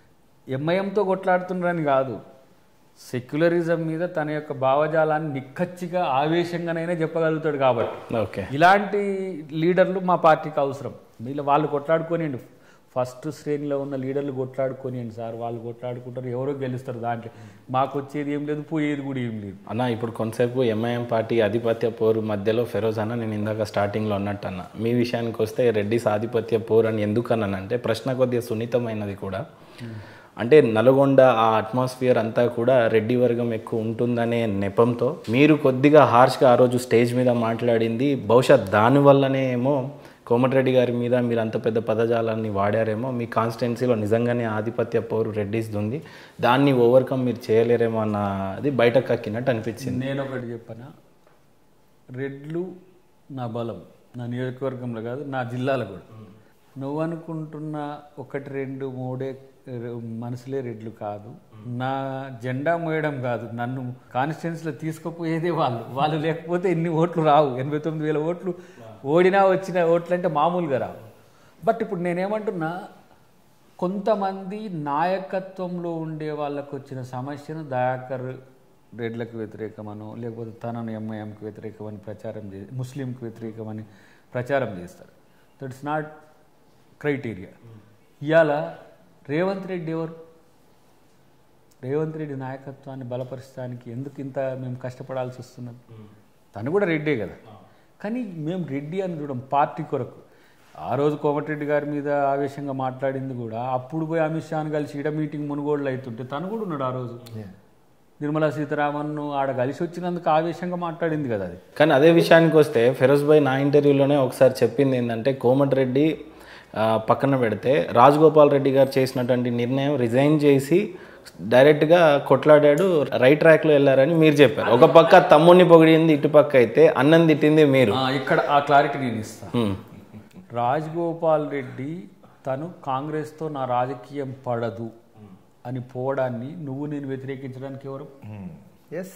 ఎంఐఎంతో కొట్లాడుతున్నారని కాదు సెక్యులరిజం మీద తన యొక్క భావజాలాన్ని నిక్కచ్చిగా ఆవేశంగానైనా చెప్పగలుగుతాడు కాబట్టి ఓకే ఇలాంటి లీడర్లు మా పార్టీకి అవసరం వీళ్ళు వాళ్ళు కొట్లాడుకోనియండి ఫస్ట్ శ్రేణిలో ఉన్న లీడర్లు కొట్లాడుకోనియండి సార్ వాళ్ళు కొట్లాడుకుంటారు ఎవరో గెలుస్తారు దాంట్లో మాకు వచ్చేది ఏం లేదు పోయేది కూడా ఏం లేదు అన్న ఇప్పుడు కొంతసేపు ఎంఐఎం పార్టీ ఆధిపత్య పోరు మధ్యలో ఫెరోజ్ అన్న నేను ఇందాక స్టార్టింగ్లో అన్నట్టు అన్న మీ విషయానికి వస్తే రెడ్డిస్ ఆధిపత్య పోరు అని ఎందుకు అన్నానంటే ప్రశ్న కొద్దిగా సున్నితమైనది కూడా అంటే నల్గొండ ఆ అట్మాస్ఫియర్ అంతా కూడా రెడ్డి వర్గం ఎక్కువ ఉంటుందనే నెపంతో మీరు కొద్దిగా హార్ష్గా ఆ రోజు స్టేజ్ మీద మాట్లాడింది బహుశా దానివల్లనే ఏమో కోమటిరెడ్డి గారి మీద మీరు అంత పెద్ద పదజాలాన్ని వాడారేమో మీ కాన్స్టిట్యున్సీలో నిజంగానే ఆధిపత్య పౌరు రెడ్డిస్ ఉంది దాన్ని ఓవర్కమ్ మీరు చేయలేరేమో అన్నది బయట కక్కినట్టు అనిపించింది నేను ఒకటి చెప్పనా రెడ్లు నా బలం నా నియోజకవర్గంలో కాదు నా జిల్లాలో కూడా నువ్వు అనుకుంటున్న ఒకటి రెండు మూడే రె- మనసులే రెడ్లు కాదు నా జెండా మోయడం కాదు నన్ను కాన్స్టిట్యున్సీలో తీసుకుపోయేదే వాళ్ళు వాళ్ళు లేకపోతే ఇన్ని ఓట్లు రావు ఎనభై తొమ్మిది వేల ఓట్లు ఓడినా వచ్చిన ఓట్లు అంటే మామూలుగా రావు బట్ ఇప్పుడు నేనేమంటున్నా కొంతమంది నాయకత్వంలో ఉండే వాళ్ళకు వచ్చిన సమస్యను దయాకర్ రెడ్లకు వ్యతిరేకమనో లేకపోతే తనను ఎంఐఎంకి వ్యతిరేకమని ప్రచారం చే ముస్లింకి వ్యతిరేకమని ప్రచారం చేస్తారు దట్స్ నాట్ క్రైటీరియా ఇవాళ రేవంత్ రెడ్డి ఎవరు రేవంత్ రెడ్డి నాయకత్వాన్ని బలపరచడానికి ఎందుకు ఇంత మేము కష్టపడాల్సి వస్తున్నది తను కూడా రెడ్డే కదా కానీ మేము రెడ్డి అని చూడం పార్టీ కొరకు ఆ రోజు కోమటిరెడ్డి గారి మీద ఆవేశంగా మాట్లాడింది కూడా అప్పుడు పోయి అమిత్ షాను కలిసి ఇడ మీటింగ్ మునుగోడులో అవుతుంటే తను కూడా ఉన్నాడు ఆ రోజు నిర్మలా సీతారామన్ను ఆడ కలిసి వచ్చినందుకు ఆవేశంగా మాట్లాడింది కదా అది కానీ అదే విషయానికి వస్తే ఫిరోజ్ భాయ్ నా ఇంటర్వ్యూలోనే ఒకసారి చెప్పింది ఏంటంటే కోమటిరెడ్డి ఆ, పక్కన పెడితే రాజగోపాల్ రెడ్డి గారు చేసినటువంటి నిర్ణయం రిజైన్ చేసి డైరెక్ట్గా కొట్లాడాడు రైట్ ట్రాక్లో వెళ్ళారని మీరు చెప్పారు ఒక పక్క తమ్ముడిని పొగిడింది ఇటు పక్క అయితే అన్నం తిట్టింది మీరు ఆ, ఇక్కడ ఆ క్లారిటీ నేను ఇస్తాను హ్మ్. రాజగోపాల్ రెడ్డి తను కాంగ్రెస్తో నా రాజకీయం పడదు అని పోవడాన్ని నువ్వు నేను వ్యతిరేకించడానికి ఎవరు ఎస్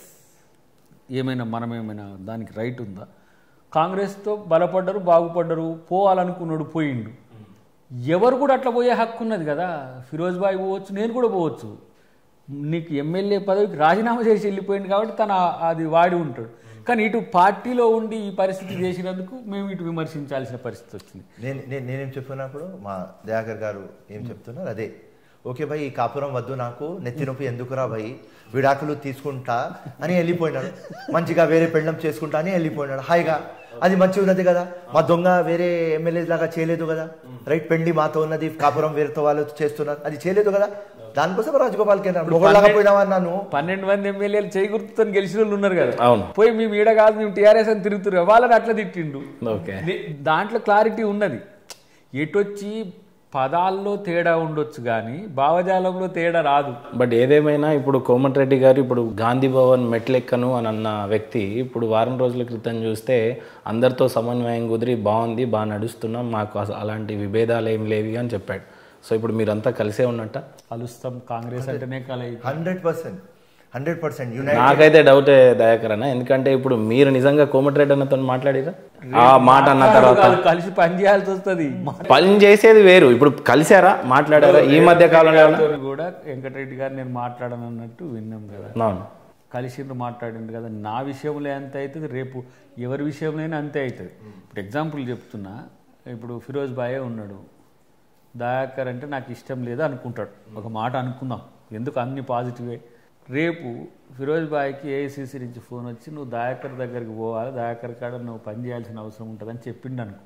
ఏమైనా మనమేమైనా దానికి రైట్ ఉందా కాంగ్రెస్తో బలపడ్డరు బాగుపడ్డరు పోవాలనుకున్నాడు పోయిండు ఎవరు కూడా అట్లా పోయే హక్కు ఉన్నది కదా ఫిరోజ్ బాయ్ పోవచ్చు నేను కూడా పోవచ్చు నీకు ఎమ్మెల్యే పదవికి రాజీనామా చేసి వెళ్ళిపోయింది కాబట్టి తను ఆ- అది వాడి ఉంటాడు కానీ ఇటు పార్టీలో ఉండి ఈ పరిస్థితి చేసినందుకు మేము ఇటు విమర్శించాల్సిన పరిస్థితి వచ్చింది నేను నేను నేనేం చెప్తున్నప్పుడు మా దయాకర్ గారు ఏం చెప్తున్నారు అదే ఓకే భయ్ ఈ కాపురం వద్దు నాకు నెత్తి నొప్పి ఎందుకురా భయ్ విడాకులు తీసుకుంటా అని వెళ్ళిపోయినాడు మంచిగా వేరే పెళ్ళం చేసుకుంటా అని వెళ్ళిపోయినాడు హాయిగా అది మంచి ఉన్నది కదా మా దొంగ వేరే ఎమ్మెల్యే లాగా చేయలేదు కదా రైట్ పెండి మాతో ఉన్నది కాపురం వేరేతో వాళ్ళు చేస్తున్నారు అది చేయలేదు కదా దానికోసం రాజగోపాల్కి మొగోళ్ళగా పోయినావా నన్ను పన్నెండు మంది ఎమ్మెల్యేలు చేయి గుర్తుతో గెలిచిన వాళ్ళు ఉన్నారు కదా అవును పోయి మేము ఈడ కాదు మేము టీఆర్ఎస్ అని తిరుగుతున్నారు వాళ్ళని అట్లా తిట్టిండు ఓకే ది- దాంట్లో క్లారిటీ ఉన్నది ఎటొచ్చి పదాల్లో తేడా ఉండొచ్చు కానీ భావజాలంలో తేడా రాదు బట్ ఏదేమైనా ఇప్పుడు కోమటిరెడ్డి గారు ఇప్పుడు గాంధీ భవన్ మెట్లెక్కను అని అన్న వ్యక్తి ఇప్పుడు వారం రోజుల క్రితం చూస్తే అందరితో సమన్వయం కుదిరి బాగుంది బాగా నడుస్తున్నాం మాకు అస- అలాంటి విభేదాలు ఏం లేవి అని చెప్పాడు సో ఇప్పుడు మీరంతా కలిసే ఉన్నట్ట కలుస్తాం కాంగ్రెస్ అంటేనే కలయి hundred percent hundred percent united నాకైతే డౌటే దయాకరణ ఎందుకంటే ఇప్పుడు మీరు నిజంగా కోమటిరెడ్డి అన్నతో మాట్లాడిరా ఆ మాట అన్న తర్వాత వాళ్ళు కలిసి పని చేయాల్సి వస్తుంది పని చేసేది వేరు ఇప్పుడు కలిసారా మాట్లాడారా ఈ మధ్య కాలంలో ఏమన్నా? తోని కూడా వెంకటరెడ్డి గారు నేను మాట్లాడను అన్నట్టు విన్నాం కదా అవును కలిసిండ్రు మాట్లాడిండు కదా నా విషయంలో ఎంత అవుతుంది రేపు ఎవరి విషయంలో అంతే అవుతుంది ఇప్పుడు ఎగ్జాంపుల్ చెప్తున్నా ఇప్పుడు ఫిరోజ్ బాయే ఉన్నాడు దయాకర్ అంటే నాకు ఇష్టం లేదు అనుకుంటాడు ఒక మాట అనుకుందాం ఎందుకు అన్ని పాజిటివే రేపు ఫిరోజ్ బాయ్కి ఏఐసీసీ నుంచి ఫోన్ వచ్చి నువ్వు దయాకర్ దగ్గరికి పోవాలి దయాకర్ కాడ నువ్వు పని చేయాల్సిన అవసరం ఉంటుందని చెప్పిండు అనుకో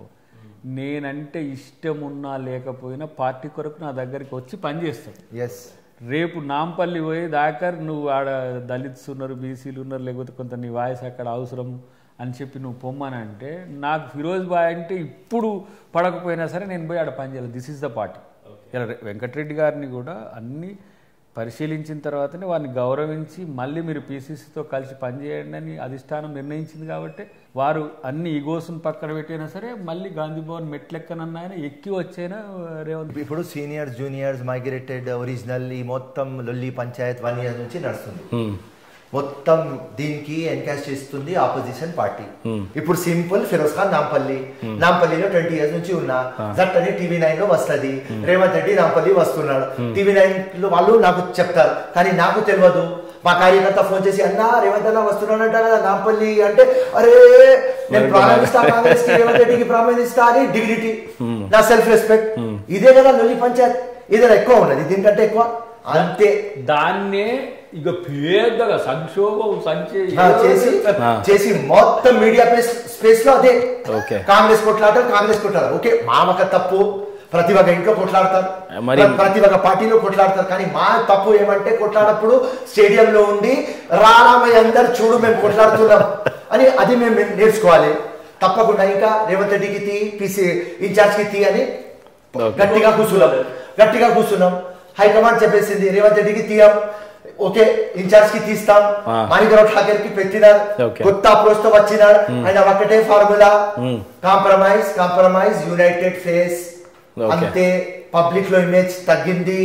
నేనంటే ఇష్టం ఉన్నా లేకపోయినా పార్టీ కొరకు నా దగ్గరికి వచ్చి పని చేస్తాడు ఎస్ రేపు నాంపల్లి పోయి దాకర్ నువ్వు ఆడ దళిత్స్ ఉన్నారు బీసీలు ఉన్నారు లేకపోతే కొంత నీ వాయిస్ అక్కడ అవసరం అని చెప్పి నువ్వు పొమ్మని అంటే నాకు ఫిరోజ్ బాయ్ అంటే ఇప్పుడు పడకపోయినా సరే నేను పోయి ఆడ పని చేయాలి దిస్ ఇస్ ద పార్టీ ఇలా రె- వెంకటరెడ్డి గారిని కూడా అన్ని పరిశీలించిన తర్వాతనే వారిని గౌరవించి మళ్ళీ మీరు పీసీసీతో కలిసి పనిచేయండి అని అధిష్టానం నిర్ణయించింది కాబట్టి వారు అన్ని ఈగోస్ను పక్కన పెట్టినా సరే మళ్ళీ గాంధీ భవన్ మెట్లెక్కనన్నా ఆయన ఎక్కి వచ్చైనా రేవంత్ ఇప్పుడు సీనియర్స్ జూనియర్స్ మైగ్రేటెడ్ ఒరిజినల్ ఈ మొత్తం లొల్లి పంచాయత్ వన్ ఇయర్ నుంచి నడుస్తుంది హ్మ్. మొత్తం దీనికి ఎన్కాష్ చేస్తుంది ఆపోజిషన్ పార్టీ ఇప్పుడు సింపుల్ ఫిరోజ్ ఖాన్ నాంపల్లి నాంపల్లిలో ట్వంటీ ఇయర్స్ నుంచి ఉన్నా జట్ అని టీవీ నైన్ లో వస్తుంది రేవంత్ రెడ్డి నాంపల్లి వస్తున్నాడు టీవీ నైన్ లో వాళ్ళు నాకు చెప్తారు కానీ నాకు తెలియదు మా కార్యకర్త ఫోన్ చేసి అన్నా రేవంత్ అన్న వస్తున్నాడంట కదా నాంపల్లి అంటే అరే నేను ప్రారంభిస్తా కాంగ్రెస్ కి రేవంత్ రెడ్డికి ప్రారంభిస్తా అని డిగ్నిటీ నా సెల్ఫ్ రెస్పెక్ట్ ఇదే కదా లొల్లి పంచాయత్ ఇదే ఎక్కువ ఉన్నది దీనికంటే ఎక్కువ అంతే దాన్నే ఇక పెద్దగా సంక్షోభం సంచే ఆ, చేసి చేసి మొత్తం మీడియా స్పేస్ లో అదే ఓకే. కాంగ్రెస్ కొట్లాడతారు కాంగ్రెస్ కొట్లాడతారు ఓకే మా ఒక తప్పు ప్రతి ఒక్క ఇంట్లో కొట్లాడతారు మరి- ప్ర- ప్రతి ఒక్క పార్టీలో కొట్లాడతారు కానీ మా తప్పు ఏమంటే కొట్లాడప్పుడు స్టేడియం లో ఉండి రారామయ్య అందరు చూడు మేము కొట్లాడుతున్నాం అని అది మేము మేము నేర్చుకోవాలి తప్పకుండా ఇంకా రేవంత్ రెడ్డికి తీ పీసీ ఇన్ఛార్జ్ కి తీ అని ఓకే. గట్టిగా కూర్చున్నాం గట్టిగా కూర్చున్నాం హైకమాండ్ చెప్పేసింది రేవంత్ రెడ్డికి తీయం ఓకే ఇన్ఛార్జ్ కి తీస్తాం ఆ. మాణికరావు ఠాకర్ కి పెట్టినారు ఓకే. కొత్త అప్రోచ్ తో వచ్చినాడు ఆయన ఒకటే formula hmm. Compromise compromise united face okay. అంతే పబ్లిక్ లో ఇమేజ్ తగ్గింది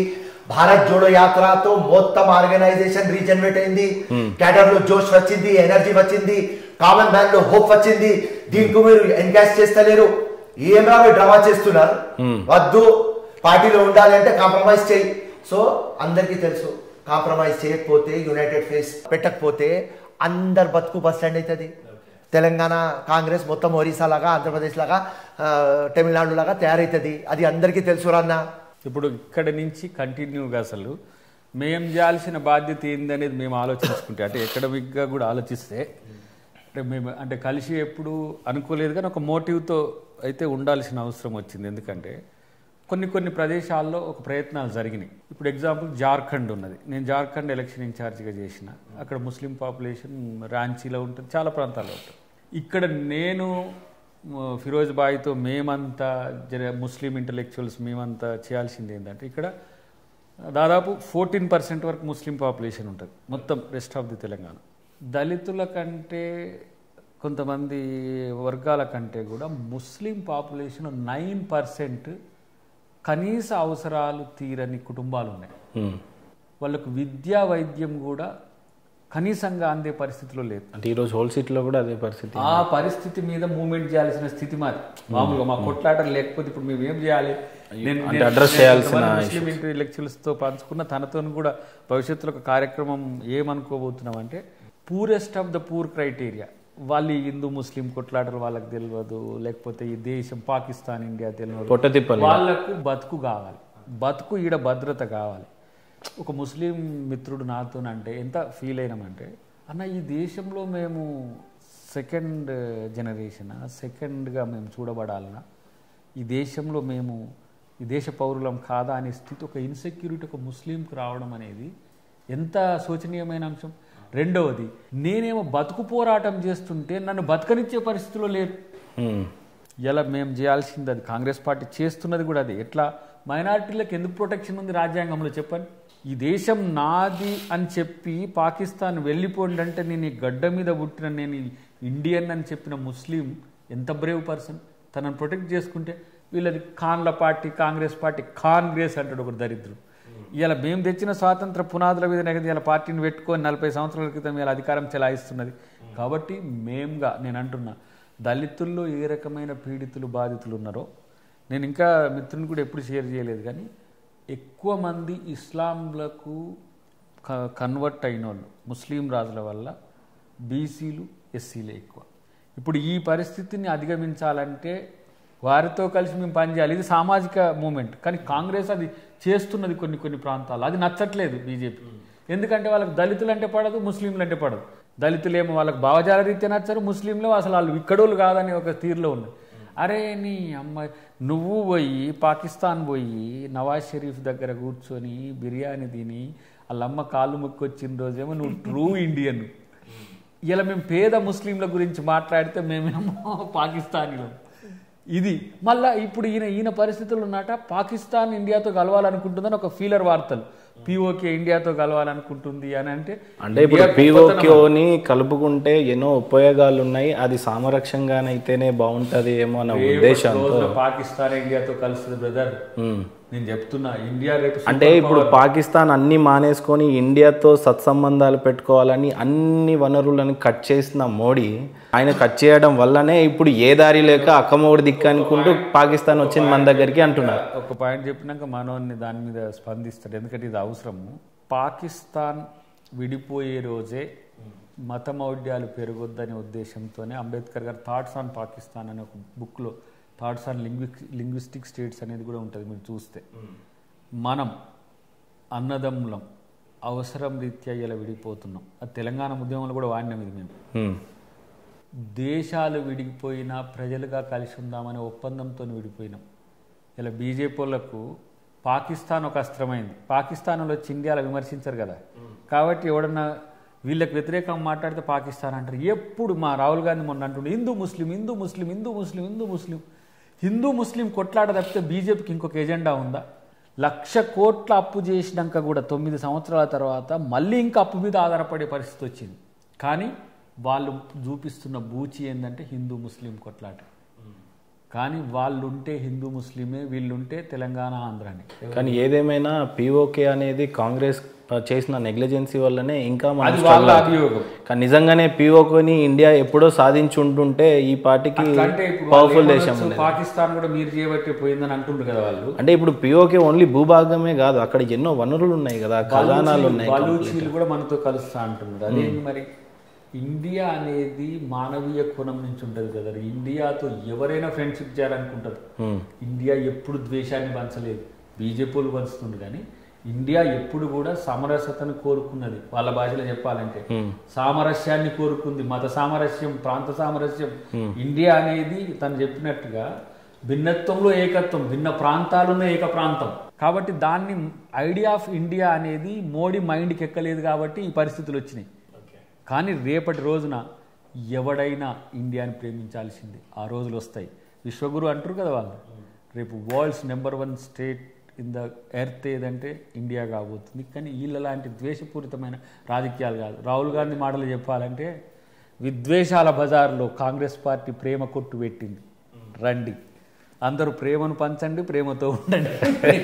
భారత్ జోడో యాత్రతో మొత్తం ఆర్గనైజేషన్ రీజనరేట్ అయింది క్యాడర్ లో జోష్ వచ్చింది ఎనర్జీ వచ్చింది కామన్ మ్యాన్ లో హోప్ వచ్చింది దీనికి మీరు ఎన్కాష్ చేస్తలేరు ఏమో డ్రామా చేస్తున్నారు వద్దు పార్టీలో ఉండాలి అంటే కాంప్రమైజ్ చేయి సో అందరికీ తెలుసు కాంప్రమైజ్ చేయకపోతే యునైటెడ్ ఫేస్ పెట్టకపోతే అందరు బతుకు బస్ స్టాండ్ అవుతుంది తెలంగాణ కాంగ్రెస్ మొత్తం ఒరిస్సా లాగా ఆంధ్రప్రదేశ్ లాగా ఆ, తమిళనాడు లాగా తయారవుతుంది అది అందరికీ తెలుసు అన్న ఇప్పుడు ఇక్కడ నుంచి కంటిన్యూగా అసలు మేము చేయాల్సిన బాధ్యత ఏందనేది మేము ఆలోచించుకుంటే అంటే ఎకడమిక్గా కూడా ఆలోచిస్తే అంటే మేము అంటే కలిసి ఎప్పుడు అనుకోలేదు కానీ ఒక మోటివ్తో అయితే ఉండాల్సిన అవసరం వచ్చింది ఎందుకంటే కొన్ని కొన్ని ప్రదేశాల్లో ఒక ప్రయత్నాలు జరిగినాయి ఇప్పుడు ఎగ్జాంపుల్ జార్ఖండ్ ఉన్నది నేను జార్ఖండ్ ఎలక్షన్ ఇన్ఛార్జిగా చేసిన అక్కడ ముస్లిం పాపులేషన్ రాంచీలో ఉంటుంది చాలా ప్రాంతాల్లో ఉంటుంది ఇక్కడ నేను మ, ఫిరోజ్ బాయ్తో మేమంతా జర ముస్లిం ఇంటలెక్చువల్స్ మేమంతా చేయాల్సింది ఏంటంటే ఇక్కడ దాదాపు ఫోర్టీన్ పర్సెంట్ వరకు ముస్లిం పాపులేషన్ ఉంటుంది మొత్తం రెస్ట్ ఆఫ్ ది తెలంగాణ దళితుల కంటే కొంతమంది వర్గాల కంటే కూడా ముస్లిం పాపులేషన్ నైన్ పర్సెంట్ కనీస అవసరాలు తీరని కుటుంబాలు ఉన్నాయి ఉమ్. వాళ్ళకు విద్యా వైద్యం కూడా కనీసంగా అందే పరిస్థితిలో లేదు అంటే ఈరోజు హోల్ సీట్లో కూడా అదే పరిస్థితి ఆ పరిస్థితి మీద మూమెంట్ చేయాల్సిన స్థితి మాది మామూలుగా మా కొట్లాటలు లేకపోతే ఇప్పుడు మేము ఏం చేయాలి నేను- అంటే నేను- address నేను చేయాల్సిన కొంతమంది ముస్లిం ఇంటలెక్చువల్స్ తో పంచుకున్న తనతో కూడా భవిష్యత్తులో ఒక కార్యక్రమం ఏమనుకోబోతున్నాం అంటే purest of the poor criteria వాళ్ళు ఈ హిందూ ముస్లిం కొట్లాటలు వాళ్ళకి తెలియదు లేకపోతే ఈ దేశం పాకిస్తాన్ ఇండియా తెలియదు పొట్ట తిప్పలు వాళ్ళకు బతుకు కావాలి బతుకు ఈడ భద్రత కావాలి ఒక ముస్లిం మిత్రుడు నాతోనంటే ఎంత ఫీల్ అయినామంటే అన్న ఈ దేశంలో మేము సెకండ్ జనరేషన్ సెకండ్గా మేము చూడబడాలన్నా ఈ దేశంలో మేము ఈ దేశ పౌరులం కాదా అనే స్థితి ఒక ఇన్సెక్యూరిటీ ఒక ముస్లింకు రావడం అనేది ఎంత శోచనీయమైన అంశం రెండవది నేనేమో బతుకు పోరాటం చేస్తుంటే నన్ను బతకనిచ్చే పరిస్థితిలో లేరు ఉమ్. ఇలా మేము చేయాల్సింది అది కాంగ్రెస్ పార్టీ చేస్తున్నది కూడా అది ఎట్లా మైనారిటీలకు ఎందుకు ప్రొటెక్షన్ ఉంది రాజ్యాంగంలో చెప్పండి ఈ దేశం నాది అని చెప్పి పాకిస్తాన్ వెళ్ళిపోండి అంటే నేను ఈ గడ్డ మీద పుట్టిన నేను ఈ ఇండియన్ అని చెప్పిన ముస్లిం ఎంత బ్రేవ్ పర్సన్ తనను ప్రొటెక్ట్ చేసుకుంటే వీళ్ళది ఖాన్ల పార్టీ కాంగ్రెస్ పార్టీ కాంగ్రెస్ అంటాడు ఒక దరిద్రుడు ఇలా మేము తెచ్చిన స్వాతంత్ర పునాదుల మీద నెగది ఇలా పార్టీని పెట్టుకొని నలభై సంవత్సరాల క్రితం ఇలా అధికారం చెలాయిస్తున్నది కాబట్టి మేంగా నేను అంటున్నా దళితుల్లో ఏ రకమైన పీడితులు బాధితులు ఉన్నారో నేను ఇంకా మిత్రుని కూడా ఎప్పుడు షేర్ చేయలేదు కానీ ఎక్కువ మంది ఇస్లాంలకు క- కన్వర్ట్ అయిన వాళ్ళు ముస్లిం రాజుల వల్ల బీసీలు ఎస్సీలే ఎక్కువ ఇప్పుడు ఈ పరిస్థితిని అధిగమించాలంటే వారితో కలిసి మేము పనిచేయాలి ఇది సామాజిక మూమెంట్ కానీ కాంగ్రెస్ అది చేస్తున్నది కొన్ని కొన్ని ప్రాంతాలు అది నచ్చట్లేదు బీజేపీ ఎందుకంటే వాళ్ళకి దళితులు అంటే పడదు ముస్లింలు అంటే పడదు దళితులేమో వాళ్ళకి భావజాల రీత్యా నచ్చరు ముస్లింలు అసలు వాళ్ళు ఇక్కడోళ్ళు కాదని ఒక తీరులో ఉన్నాయి అరే నీ అమ్మాయి నువ్వు పోయి పాకిస్తాన్ పోయి నవాజ్ షరీఫ్ దగ్గర కూర్చొని బిర్యానీ తిని వాళ్ళమ్మ కాళ్ళు మొక్కొచ్చిన రోజేమో నువ్వు ట్రూ ఇండియన్ ఇలా మేము పేద ముస్లింల గురించి మాట్లాడితే మేమేమో పాకిస్తానీలో ఇది మళ్ళా ఇప్పుడు ఈయన ఈయన పరిస్థితులు ఉన్నట పాకిస్తాన్ ఇండియాతో కలవాలనుకుంటుందని ఒక ఫీలర్ వార్తలు పిఓకే ఇండియాతో కలవాలనుకుంటుంది అని అంటే అంటే ఇప్పుడు పీఓక్యూని కలుపుకుంటే ఎన్నో ఉపయోగాలు ఉన్నాయి అది సామరక్షంగానైతేనే బాగుంటది ఏమో అన్న ఉద్దేశంతో రోజున పాకిస్తాన్ ఇండియాతో కలుస్తుంది బ్రదర్ ఉమ్. నేను చెప్తున్నా ఇండియా రేపు అంటే ఇప్పుడు పాకిస్తాన్ అన్ని మానేసుకొని ఇండియాతో సత్సంబంధాలు పెట్టుకోవాలని అన్ని వనరులను కట్ చేసిన మోడీ ఆయన కట్ చేయడం వల్లనే ఇప్పుడు ఏ దారి లేక అక్కమోడి దిక్కు అనుకుంటూ పాకిస్తాన్ వచ్చింది మన దగ్గరికి అంటున్నారు ఒక పాయింట్ చెప్పినాక మనోన్ని దాని మీద స్పందిస్తాడు ఎందుకంటే ఇది అవసరము పాకిస్తాన్ విడిపోయే రోజే మతమౌఢ్యాలు పెరగొద్దనే ఉద్దేశంతోనే అంబేద్కర్ గారు థాట్స్ ఆన్ పాకిస్తాన్ అనే ఒక బుక్లో thoughts on linguistic linguistic states అనేది కూడా ఉంటుంది మీరు చూస్తే మనం అన్నదమ్ములం అవసరం రీత్యా ఇలా విడిపోతున్నాం అది తెలంగాణ ఉద్యమంలో కూడా వాడినాం ఇది మేము ఉమ్. దేశాలు విడిపోయినా ప్రజలుగా కలిసి ఉందామనే ఒప్పందంతో విడిపోయినాం ఇలా బీజేపీ వాళ్ళకు పాకిస్తాన్ ఒక అస్త్రమైంది పాకిస్తాన్ వాళ్ళు వచ్చి ఇండియాలో విమర్శించరు కదా కాబట్టి ఎవడన్నా వీళ్ళకి వ్యతిరేకం మాట్లాడితే పాకిస్తాన్ అంటారు ఎప్పుడు మా రాహుల్ గాంధీ మొన్న అంటుండే హిందూ ముస్లిం హిందూ ముస్లిం హిందూ ముస్లిం హిందూ ముస్లిం హిందూ ముస్లిం కొట్లాట తప్పితే బీజేపీకి ఇంకొక ఎజెండా ఉందా లక్ష కోట్ల అప్పు చేసినాక కూడా తొమ్మిది సంవత్సరాల తర్వాత మళ్ళీ ఇంకా అప్పు మీద ఆధారపడే పరిస్థితి వచ్చింది కానీ వాళ్ళు చూపిస్తున్న బూచి ఏంటంటే హిందూ ముస్లిం కొట్లాట కానీ వాళ్ళు ఉంటే హిందూ ముస్లిమే వీళ్ళుంటే తెలంగాణ ఆంధ్రాని కానీ ఏదేమైనా పీఓకే అనేది కాంగ్రెస్ ఆ, చేసిన నెగ్లిజెన్సీ వల్లనే ఇంకా మనం అది struggle వాళ్ళ అవుతున్నాం. అభియోగం కానీ నిజంగానే పీఓకేని ఇండియా ఎప్పుడో సాధించి ఉంటుంటే ఈ పార్టీకి అంటే ఇప్పుడు పవర్ఫుల్ వాళ్ళు దేశం ఏమనొచ్చు, పాకిస్తాన్ కూడా మీరు చేయబట్టే పోయిందని అంటుండ్రు కదా వాళ్ళు అంటే ఇప్పుడు పీఓకే ఓన్లీ భూభాగమే కాదు అక్కడ ఎన్నో వనరులు ఉన్నాయి కదా ఖజానాలు ఉన్నాయి బలూచీలు కూడా మనతో కలుస్తా అంటున్నారు అదేంటి మరి ఇండియా అనేది మానవీయ కోణం నుంచి ఉంటుంది కదా ఇండియాతో ఎవరైనా ఫ్రెండ్షిప్ చేయాలనుకుంటారు ఇండియా ఎప్పుడు ద్వేషాన్ని పంచలేదు బీజేపీ వాళ్ళు పంచుతుంది కానీ ఇండియా ఎప్పుడు కూడా సమరసతను కోరుకున్నది వాళ్ళ భాషలో చెప్పాలంటే సామరస్యాన్ని కోరుకుంది మత సామరస్యం ప్రాంత సామరస్యం ఇండియా అనేది తను చెప్పినట్టుగా భిన్నత్వంలో ఏకత్వం భిన్న ప్రాంతాలున్న ఏక ప్రాంతం కాబట్టి దాన్ని ఐడియా ఆఫ్ ఇండియా అనేది మోడీ మైండ్కి ఎక్కలేదు కాబట్టి ఈ పరిస్థితులు వచ్చినాయి కానీ రేపటి రోజున ఎవడైనా ఇండియాని ప్రేమించాల్సింది ఆ రోజులు వస్తాయి విశ్వగురు అంటారు కదా వాళ్ళు రేపు world's number one state in the earth ఏదంటే ఇండియా కాబోతుంది కానీ వీళ్ళ లాంటి ద్వేషపూరితమైన రాజకీయాలు కాదు రాహుల్ గాంధీ మాటలు చెప్పాలంటే విద్వేషాల బజార్లో కాంగ్రెస్ పార్టీ ప్రేమ కొట్టు పెట్టింది రండి అందరూ ప్రేమను పంచండి ప్రేమతో ఉండండి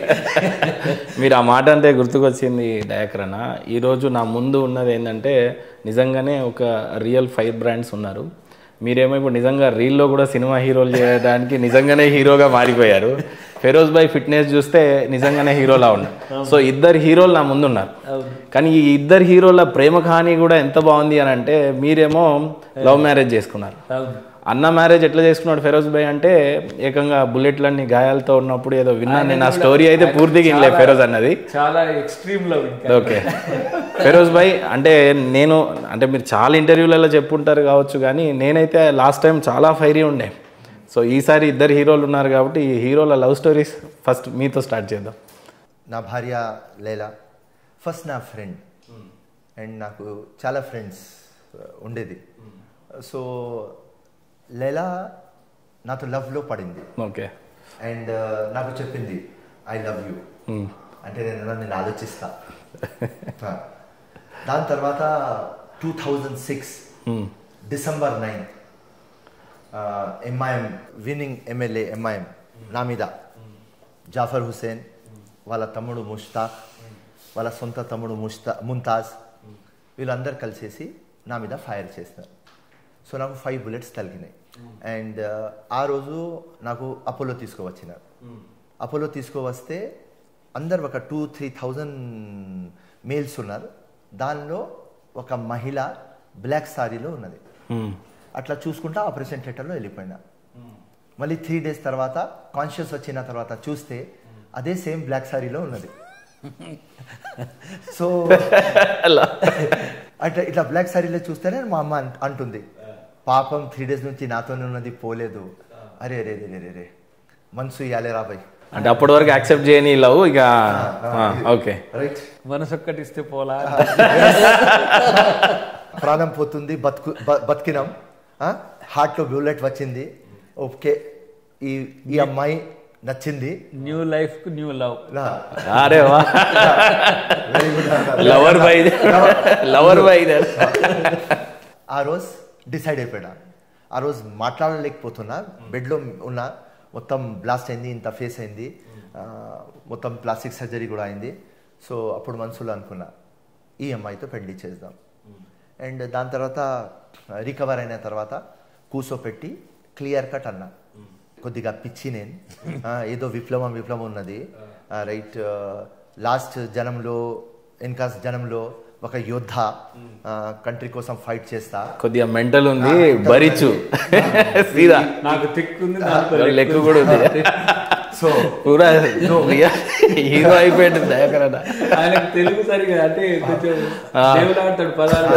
మీరు ఆ మాట అంటే గుర్తుకొచ్చింది డయాక్రన ఈరోజు నా ముందు ఉన్నది ఏంటంటే నిజంగానే ఒక రియల్ ఫైర్ బ్రాండ్స్ ఉన్నారు మీరేమో ఇప్పుడు నిజంగా రీల్లో కూడా సినిమా హీరోలు చేయడానికి నిజంగానే హీరోగా మారిపోయారు ఫెరోజ్ భాయ్ ఫిట్నెస్ చూస్తే నిజంగానే హీరోలా ఉన్నారు సో ఇద్దరు హీరోలు నా ముందు ఉన్నారు కానీ ఈ ఇద్దరు హీరోల ప్రేమ కహాని కూడా ఎంత బాగుంది అని అంటే మీరేమో లవ్ మ్యారేజ్ చేసుకున్నారు అవును అన్న మ్యారేజ్ ఎట్లా చేసుకున్నాడు ఫెరోజ్ భాయ్ అంటే ఏకంగా బుల్లెట్లన్నీ గాయాలతో ఉన్నప్పుడు ఏదో విన్నాను నేను ఆ స్టోరీ అయితే పూర్తిగా ఇన్లే ఫెరోజ్ అన్నది చాలా ఎక్స్ట్రీమ్ లవ్ ఇంకా ఓకే ఫెరోజ్ భాయ్ అంటే నేను అంటే మీరు చాలా ఇంటర్వ్యూలలో చెప్పుంటారు కావచ్చు కానీ నేనైతే లాస్ట్ టైం చాలా ఫైరీ ఉండే సో ఈసారి ఇద్దరు హీరోలు ఉన్నారు కాబట్టి ఈ హీరోల లవ్ స్టోరీస్ ఫస్ట్ మీతో స్టార్ట్ చేద్దాం నా భార్య లేలా ఫస్ట్ నా ఫ్రెండ్ అండ్ నాకు చాలా ఫ్రెండ్స్ ఉండేది సో లేలా నాతో లవ్లో పడింది ఓకే అండ్ నాకు చెప్పింది ఐ లవ్ యూ అంటే నేను అన్నా, నేను ఆలోచిస్తా ఆ. దాని తర్వాత two thousand six December nine MIM winning MLA MIM నా మీద జాఫర్ హుసేన్ వాళ్ళ తమ్ముడు ముష్తాక్ వాళ్ళ సొంత తమ్ముడు ముష్తా ముంతాజ్ వీళ్ళందరూ కలిసేసి నా మీద ఫైర్ చేసినారు సో నాకు ఫైవ్ బుల్లెట్స్ తగిలినాయి అండ్ ఆ రోజు నాకు అపోలో తీసుకువచ్చినారు అపోలో తీసుకువస్తే అందరు ఒక టూ త్రీ థౌజండ్ మేల్స్ ఉన్నారు దానిలో ఒక మహిళ బ్లాక్ సారీలో ఉన్నది అట్లా చూసుకుంటా ఆపరేషన్ థియేటర్లో వెళ్ళిపోయినా మళ్ళీ త్రీ డేస్ తర్వాత కాన్షియస్ వచ్చిన తర్వాత చూస్తే అదే సేమ్ బ్లాక్ సారీలో ఉన్నది సో అట్లా ఇట్లా బ్లాక్ సారీలో చూస్తేనే మా అమ్మ అంట- అంటుంది పాపం త్రీ డేస్ నుంచి నాతోనే ఉన్నది పోలేదు అరే అరే అరే అరే అరే మనసు ఇవ్వాలి రాబాయ్ అంటే అప్పటి వరకు యాక్సెప్ట్ చేయని లవ్ ఇక ఓకే రైట్ మనసు ఒక్కటి ఇస్తే పోలా ప్రాణం పోతుంది బతుకు బ- బతికినాం హార్ట్లో బుల్లెట్ వచ్చింది ఓకే ఈ ఈ అమ్మాయి నచ్చింది న్యూ లైఫ్ కు న్యూ లవ్ నా అరే వా very good lover bye lover bye ఆ రోజు డిసైడ్ అయిపోయినా ఆ రోజు మాట్లాడలేకపోతున్నా బెడ్లో ఉన్నా మొత్తం బ్లాస్ట్ అయింది ఇంత ఫేస్ అయింది ఆ, మొత్తం ప్లాస్టిక్ సర్జరీ కూడా అయింది సో అప్పుడు మనసులో అనుకున్నా ఈ అమ్మాయితో పెళ్లి చేద్దాం అండ్ దాని తర్వాత రికవర్ అయిన తర్వాత కూర్చోపెట్టి క్లియర్ కట్ అన్నా కొద్దిగా పిచ్చి నేను ఆ, ఏదో విప్లవం విప్లవం ఉన్నది రైట్ లాస్ట్ జనంలో వెనక జనంలో ఒక యోద్ధ కంట్రీ కోసం ఫైట్ చేస్తా కొద్దిగా మెంటల్ ఉంది భరించు సీదా నాకు తిక్కుంది నాకు లెక్క కూడా ఉంది సో పూరా హీరో అయిపోయాడు దయాకరణ ఆయనకు తెలుగు సరిగా అంటే కొంచెం ఆ. దేవుడు ఆడతాడు పదాలు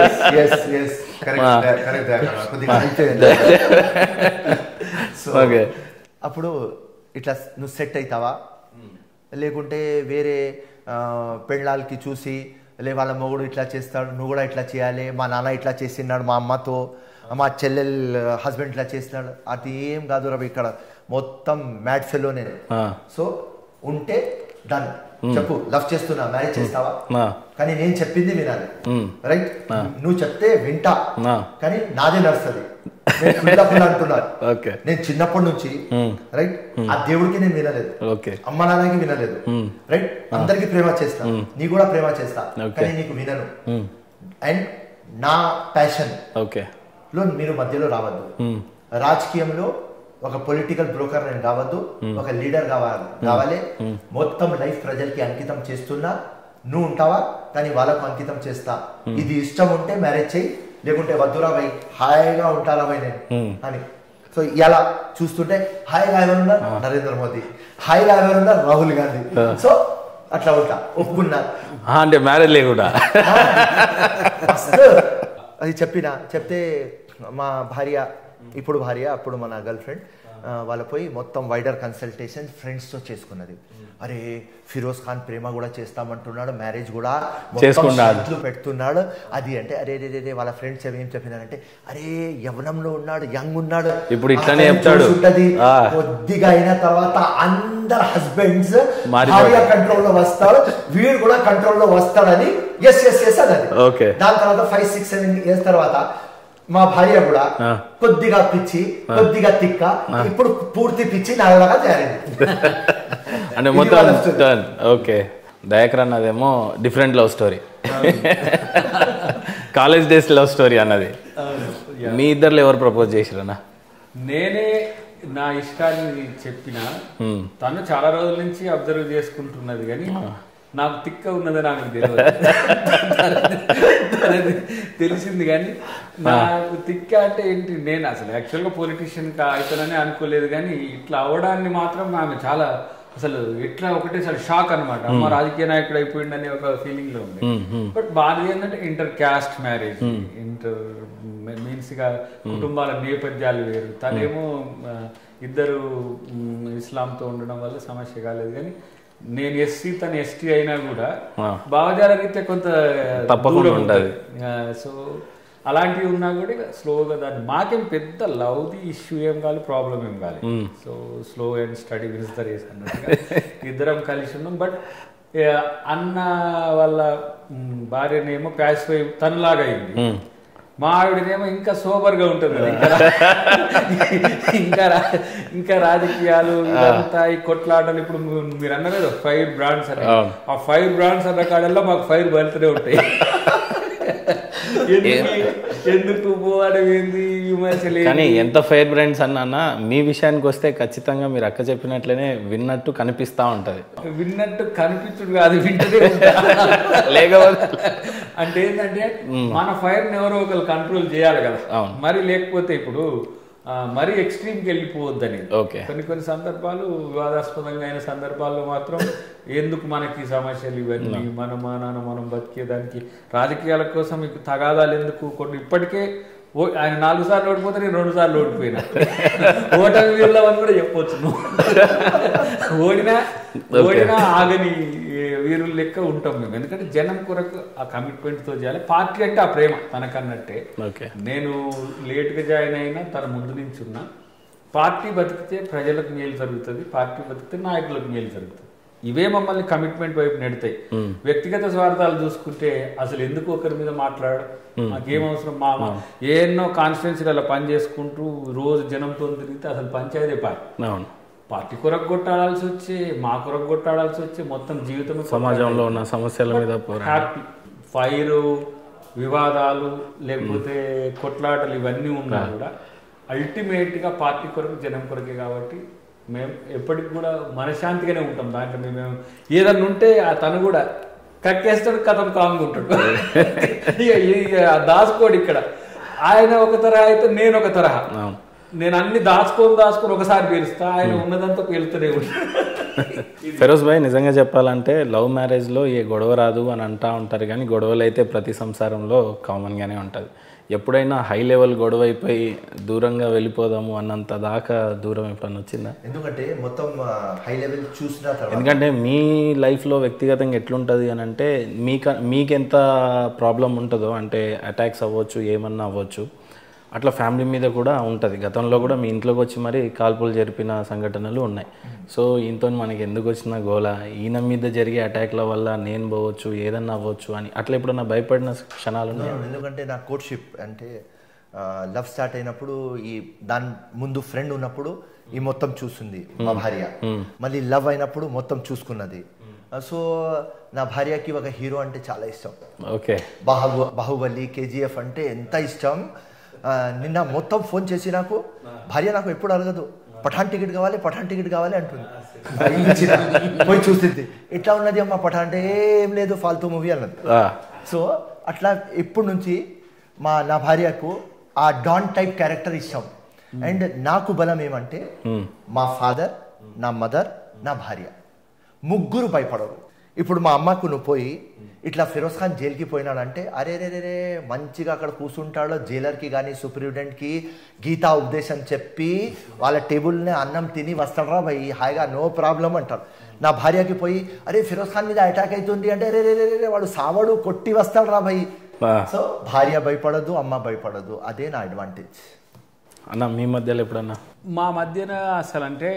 సో ఓకే అప్పుడు ఇట్లా నువ్వు సెట్ అవుతావా లేకుంటే వేరే ఆ, పెళ్ళాలకి చూసి లే వాళ్ళ మొగుడు ఇట్లా చేస్తాడు నువ్వు కూడా ఇట్లా చేయాలి మా నాన్న ఇట్లా చేసినాడు మా అమ్మతో మా చెల్లెల్ హస్బెండ్ ఇట్లా చేసినాడు అది ఏం కాదు రవి ఇక్కడ మొత్తం మ్యాడ్ ఫెలో నేను ఆ. సో ఉంటే డన్ చెప్పు లవ్ చేస్తున్నా మ్యారేజ్ చేస్తావా ఆ. కానీ నేను చెప్పింది వినాలి మ్మ్. రైట్ నువ్వు చెప్తే వింటా ఆ. కానీ నాదే నడుస్తుంది నేను ఫుల్ ఫుల్ అంటున్నాను ఓకే నేను చిన్నప్పటి నుంచి రైట్ ఆ దేవుడికి నేను వినలేదు ఓకే అమ్మ నాన్నకి వినలేదు రైట్ అందరికి ప్రేమ చేస్తా నీ కూడా ప్రేమ చేస్తా Okay. కానీ నీకు వినను అండ్ నా ప్యాషన్ ఓకే లో మీరు మధ్యలో రావద్దు మ్మ్. రాజకీయంలో ఒక పొలిటికల్ బ్రోకర్ నేను కావద్దు ఒక లీడర్ కావాలి కావాలి మొత్తం లైఫ్ ప్రజలకి అంకితం చేస్తున్నా నువ్వు ఉంటావా కానీ వాళ్ళకు అంకితం చేస్తా ఇది ఇష్టం ఉంటే మ్యారేజ్ చేయి లేకుంటే వద్దురా భయ్ హాయిగా ఉంటారా భయ్ నేను అని సో ఇలా చూస్తుంటే హాయిగా ఎవరున్నారు నరేంద్ర మోదీ హాయిగా ఎవరున్నారు రాహుల్ గాంధీ సో అట్లా ఉంటా ఒప్పుకున్నా ఆ, అంటే మ్యారేజ్ లేకుండా మస్తు అది చెప్పిన చెప్తే మా భార్య ఇప్పుడు భార్య అప్పుడు మన గర్ల్ ఫ్రెండ్ వాళ్ళ పోయి మొత్తం వైడర్ కన్సల్టేషన్ ఫ్రెండ్స్తో చేసుకున్నది అరే ఫిరోజ్ ఖాన్ ప్రేమ కూడా చేస్తామంటున్నాడు మ్యారేజ్ కూడా మొత్తం చేసుకున్నాడు. షరతులు పెడుతున్నాడు అది అంటే అరే రే రే, రే వాళ్ళ ఫ్రెండ్స్ ఏం చెప్పినారంటే అరే యవనంలో ఉన్నాడు యంగ్ ఉన్నాడు ఇప్పుడు ఇట్లనే అతని చెప్తాడు. చూసి ఉంటది ఆ. కొద్దిగా అయిన తర్వాత అందరు హస్బెండ్స్ మారిపోతారు. భార్య కంట్రోల్ లో వస్తాడు వీడు కూడా కంట్రోల్ లో వస్తాడని ఎస్ ఎస్ ఎస్ అన్నది Okay. దాని తర్వాత ఫైవ్ సిక్స్ సెవెన్ ఇయర్స్ తర్వాత మా భార్య కూడా ఆ. కొద్దిగా పిచ్చి కొద్దిగా తిక్క ఇప్పుడు పూర్తి పిచ్చి నాలాగా తయారైంది అంటే ఇది మొత్తం వాళ్ళ story. టర్న్ ఓకే దయాకర్ అన్నదేమో different love story college days love story అన్నది మీ ఇద్దరు ఎవరు ప్రపోజ్ చేసిరన్నా నేనే నా ఇష్టాన్ని చెప్పిన తను చాలా రోజుల నుంచి అబ్జర్వ్ చేసుకుంటున్నది కానీ నాకు తిక్క ఉన్నది నాకు తెలియదు తనది తెలిసింది కానీ నాకు తిక్క అంటే ఏంటి నేను అసలు యాక్చువల్గా పొలిటీషియన్ అవుతానని అనుకోలేదు కానీ ఇట్లా అవడాన్ని మాత్రం ఆమె చాలా అసలు ఎట్లా ఒకటే అసలు షాక్ అనమాట అమ్మ రాజకీయ నాయకుడు అయిపోయిండని ఒక ఫీలింగ్ లో ఉంది బట్ బాధ ఏంటంటే inter caste marriage inter means గా కుటుంబాల నేపథ్యాలు వేరు తనేమో ఆ, ఇద్దరు మ్, ఇస్లాంతో ఉండడం వల్ల సమస్య కాలేదు కానీ నేను ఎస్సీ తను ఎస్టీ అయినా కూడా ఆ. భావజాల రీత్యా కొంత తప్పకుండా దూరం ఉంటది. సో అలాంటివి ఉన్నా కూడా ఇక స్లోగా దాన్ని మాకేం పెద్ద లవ్ది ఇష్యూ ఏం కాదు ప్రాబ్లం ఏం కాదు so slow and steady wins the race అన్నట్టుగా ఇద్దరం కలిసి ఉన్నాం బట్ అన్న వాళ్ళ మ్, భార్యనేమో ప్యాసిఫై తనలాగా అయింది మా ఆవిడనేమో ఇంకా సోబర్ గా ఉంటుంది కదా, ఇంకా రా- ఇంకా రా- ఇంకా రాజకీయాలు ఇదంతా ఈ కొట్లాటలు ఇప్పుడు మీరు- మీరు అన్నారు కదా ఫైర్ బ్రాండ్స్ అని అవును. ఆ ఫైర్ బ్రాండ్స్ అన్న కాడల్లో మాకు ఫైర్ బలుతూనే ఉంటాయి ఎందుకు ఎందుకు పోవడం ఏంది విమర్శలు కానీ ఏంది? ఎంత ఫెయిర్ బ్రాండ్స్ అన్న అన్న మీ విషయానికి వస్తే ఖచ్చితంగా మీరు అక్క చెప్పినట్లనే విన్నట్టు కనిపిస్తా ఉంటది విన్నట్టు కనిపించుడు కాదు వింటనే ఉంటా. లేకపోతే అంటే ఏంటంటే మన ఫైర్ ని ఎవరో ఒకరు కంట్రోల్ చేయాలి కదా అవును. మరి లేకపోతే ఇప్పుడు ఆ, మరీ ఎక్స్ట్రీమ్కి వెళ్ళిపోవద్దని ఓకే కొన్ని కొన్ని సందర్భాలు వివాదాస్పదంగా అయిన సందర్భాల్లో మాత్రం ఎందుకు మనకి ఈ సమస్యలు ఇవన్నీ మన మానాన మనం బతికేదానికి రాజకీయాల కోసం మీకు తగాదాలు ఎందుకు కొన్ని ఇప్పటికే ఓ- ఆయన నాలుగు సార్లు ఓడిపోతే నేను రెండు సార్లు ఓడిపోయినా ఓటమి వీరులవని కూడా చెప్పొచ్చు నువ్వు ఓడినా ఓడినా ఆగని వీరుల లెక్క ఉంటాం మేము ఎందుకంటే జనం కొరకు ఆ కమిట్మెంట్ తో చేయాలి పార్టీ అంటే ఆ ప్రేమ తనకన్నట్టే ఓకే నేను లేట్గా జాయిన్ అయినా తన ముందు నుంచి ఉన్నా పార్టీ బతికితే ప్రజలకు మేలు జరుగుతుంది పార్టీ బతికితే నాయకులకు మేలు జరుగుతుంది ఇవే మమ్మల్ని కమిట్మెంట్ వైపు నెడతాయి వ్యక్తిగత స్వార్థాలు చూసుకుంటే అసలు ఎందుకు ఒకరి మీద మాట్లాడడం మాకేం అవసరం మా మా ఎన్నో కాన్స్టిట్యున్సీలలో పని చేసుకుంటూ రోజు జనంతో తిరిగితే అసలు పంచాయతీ పార్టీ అవును పార్టీ కొరకు కొట్టాడాల్సి వచ్చి మా కొరకు కొట్టాడాల్సి వచ్చి మొత్తం జీవితం సమాజంలో ఉన్న సమస్యల మీద పోరా హ్యాపీ ఫైరు వివాదాలు లేకపోతే కొట్లాటలు ఇవన్నీ ఉన్నా కూడా అల్టిమేట్ గా పార్టీ కొరకు జనం కొరకే కాబట్టి మేము ఎప్పటికి కూడా మనశాంతిగానే ఉంటాం దాంట్లో మేము ఏదన్నా ఉంటే ఆ తను కూడా కక్కేస్తాడు కథం కాంగ్ ఉంటాడు ఇక ఇక దాచుకోడు ఇక్కడ ఆయన ఒక తరహా అయితే నేను ఒక తరహా అవును నేను అన్ని దాచుకొని దాచుకొని ఒకసారి పేలుస్తా ఆయన ఉన్నదంతా పేలుతూనే ఉంటాడు ఫెరోజ్ భాయ్ నిజంగా చెప్పాలంటే లవ్ మ్యారేజ్లో ఏ గొడవ రాదు అని అంటా ఉంటారు కానీ గొడవలు అయితే ప్రతి సంసారంలో కామన్గానే ఉంటుంది ఎప్పుడైనా హై లెవెల్ గొడవ అయిపోయి దూరంగా వెళ్ళిపోదాము అన్నంత దాకా దూరం ఎప్పుడన్నా వచ్చిందా ఎందుకంటే మొత్తం హై లెవెల్ చూసిన తర్వాత ఎందుకంటే మీ లైఫ్లో వ్యక్తిగతంగా ఎట్లుంటుంది అని అంటే మీక మీకెంత ప్రాబ్లం ఉంటుందో అంటే అటాక్స్ అవ్వచ్చు ఏమన్నా అవ్వచ్చు అట్లా ఫ్యామిలీ మీద కూడా ఉంటుంది గతంలో కూడా మీ ఇంట్లోకి వచ్చి మరి కాల్పులు జరిపిన సంఘటనలు ఉన్నాయి సో ఈయనతో మనకి ఎందుకు వచ్చిన గోల ఈయన మీద జరిగే అటాక్ల వల్ల నేను పోవచ్చు ఏదన్నా అవ్వచ్చు అని అట్లా ఎప్పుడన్నా భయపడిన క్షణాలు ఉన్నాయి ఎందుకంటే నా కోర్ట్షిప్ అంటే లవ్ స్టార్ట్ అయినప్పుడు ఈ దాని ముందు ఫ్రెండ్ ఉన్నప్పుడు ఈ మొత్తం చూస్తుంది మా భార్య మళ్ళీ లవ్ అయినప్పుడు మొత్తం చూసుకున్నది సో నా భార్యకి ఒక హీరో అంటే చాలా ఇష్టం ఓకే బాహు బాహుబలి కేజీఎఫ్ అంటే ఎంత ఇష్టం ఆ, నిన్న మొత్తం ఫోన్ చేసి నాకు భార్య నాకు ఎప్పుడు అడగదు పఠాన్ టికెట్ కావాలి పఠాన్ టికెట్ కావాలి అంటుంది ఇచ్చిన. పోయి చూస్తుంది ఎట్లా ఉన్నది అమ్మా పఠాన్ అంటే ఏం లేదు ఫాల్తూ మూవీ అన్నది సో అట్లా ఇప్పటి నుంచి మా నా భార్యకు ఆ డాన్ టైప్ క్యారెక్టర్ ఇష్టం అండ్ నాకు బలం ఏమంటే మా ఫాదర్ నా మదర్ నా భార్య ముగ్గురు భయపడరు ఇప్పుడు మా అమ్మకు నువ్వు పోయి ఇట్లా ఫిరోజ్ ఖాన్ జైలుకి పోయినాడంటే అరే రే రే రే మంచిగా అక్కడ కూర్చుంటాడో జైలర్కి కానీ సూపరింటెండెంట్కి గీతా ఉపదేశం చెప్పి వాళ్ళ టేబుల్ని అన్నం తిని వస్తాడరా భయ్ హాయిగా నో ప్రాబ్లం అంటారు నా భార్యకి పోయి అరే ఫిరోజ్ ఖాన్ మీద అటాక్ అవుతుంది అంటే రే రే రే రే, వాడు సావడు కొట్టి వస్తాడరా భయ్ ఆ. సో భార్య భయపడదు అమ్మ భయపడదు అదే నా అడ్వాంటేజ్ అన్న మీ మధ్యలో ఎప్పుడన్నా మా మధ్యన అసలు అంటే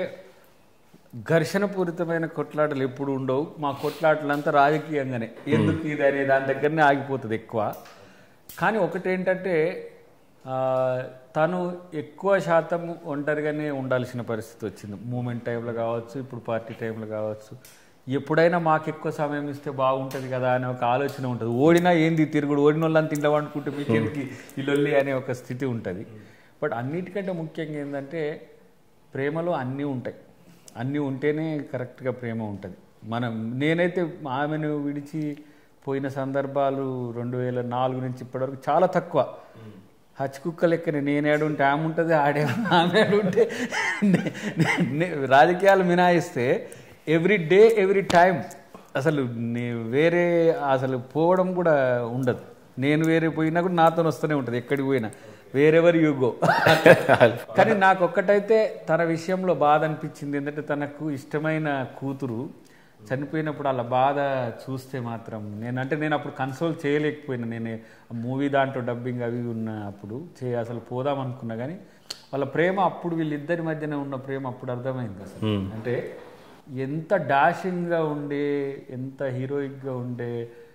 ఘర్షణపూరితమైన కొట్లాటలు ఎప్పుడు ఉండవు మా కొట్లాటలంతా రాజకీయంగానే ఎందుకు ఇది అనే దాని దగ్గరనే ఆగిపోతుంది ఎక్కువ కానీ ఒకటేంటంటే ఆ, తను ఎక్కువ శాతం ఒంటరిగానే ఉండాల్సిన పరిస్థితి వచ్చింది మూమెంట్ టైంలో కావచ్చు ఇప్పుడు పార్టీ టైంలో కావచ్చు ఎప్పుడైనా మాకు ఎక్కువ సమయం ఇస్తే బాగుంటుంది కదా అనే ఒక ఆలోచన ఉంటుంది ఓడినా ఏంది తిరుగుడు ఓడిన వాళ్ళని తిండా అనుకుంటే మీకు ఎందుకు ఈ లొల్లి అనే ఒక స్థితి ఉంటుంది బట్ అన్నిటికంటే ముఖ్యంగా ఏంటంటే ప్రేమలో అన్నీ ఉంటాయి అన్నీ ఉంటేనే కరెక్ట్గా ప్రేమ ఉంటుంది మనం నేనైతే ఆమెను విడిచి పోయిన సందర్భాలు రెండు వేల నాలుగు నుంచి ఇప్పటివరకు చాలా తక్కువ హచ్ కుక్క లెక్కనే నేను ఏడుంటే ఆమె ఉంటుంది ఆడే ఆమె ఏడుంటే నే- నే- నే- రాజకీయాలు మినాయిస్తే ఎవ్రీ డే ఎవ్రీ టైం అసలు నే వేరే అసలు పోవడం కూడా ఉండదు నేను వేరే పోయినా కూడా నాతో వస్తూనే ఉంటుంది ఎక్కడికి పోయినా వేరెవర్ యూ గో కానీ నాకు ఒక్కటైతే తన విషయంలో బాధ అనిపించింది ఏంటంటే తనకు ఇష్టమైన కూతురు చనిపోయినప్పుడు అలా బాధ చూస్తే మాత్రం నేను అంటే నేను అప్పుడు కన్సోల్ చేయలేకపోయినా నేను మూవీ దాంట్లో డబ్బింగ్ అవి ఉన్న అప్పుడు చే అసలు పోదాం అనుకున్నా కానీ వాళ్ళ ప్రేమ అప్పుడు వీళ్ళిద్దరి మధ్యన ఉన్న ప్రేమ అప్పుడు అర్థమైంది అసలు అంటే ఎంత డాషింగ్గా ఉండే ఎంత హీరోయిక్గా ఉండే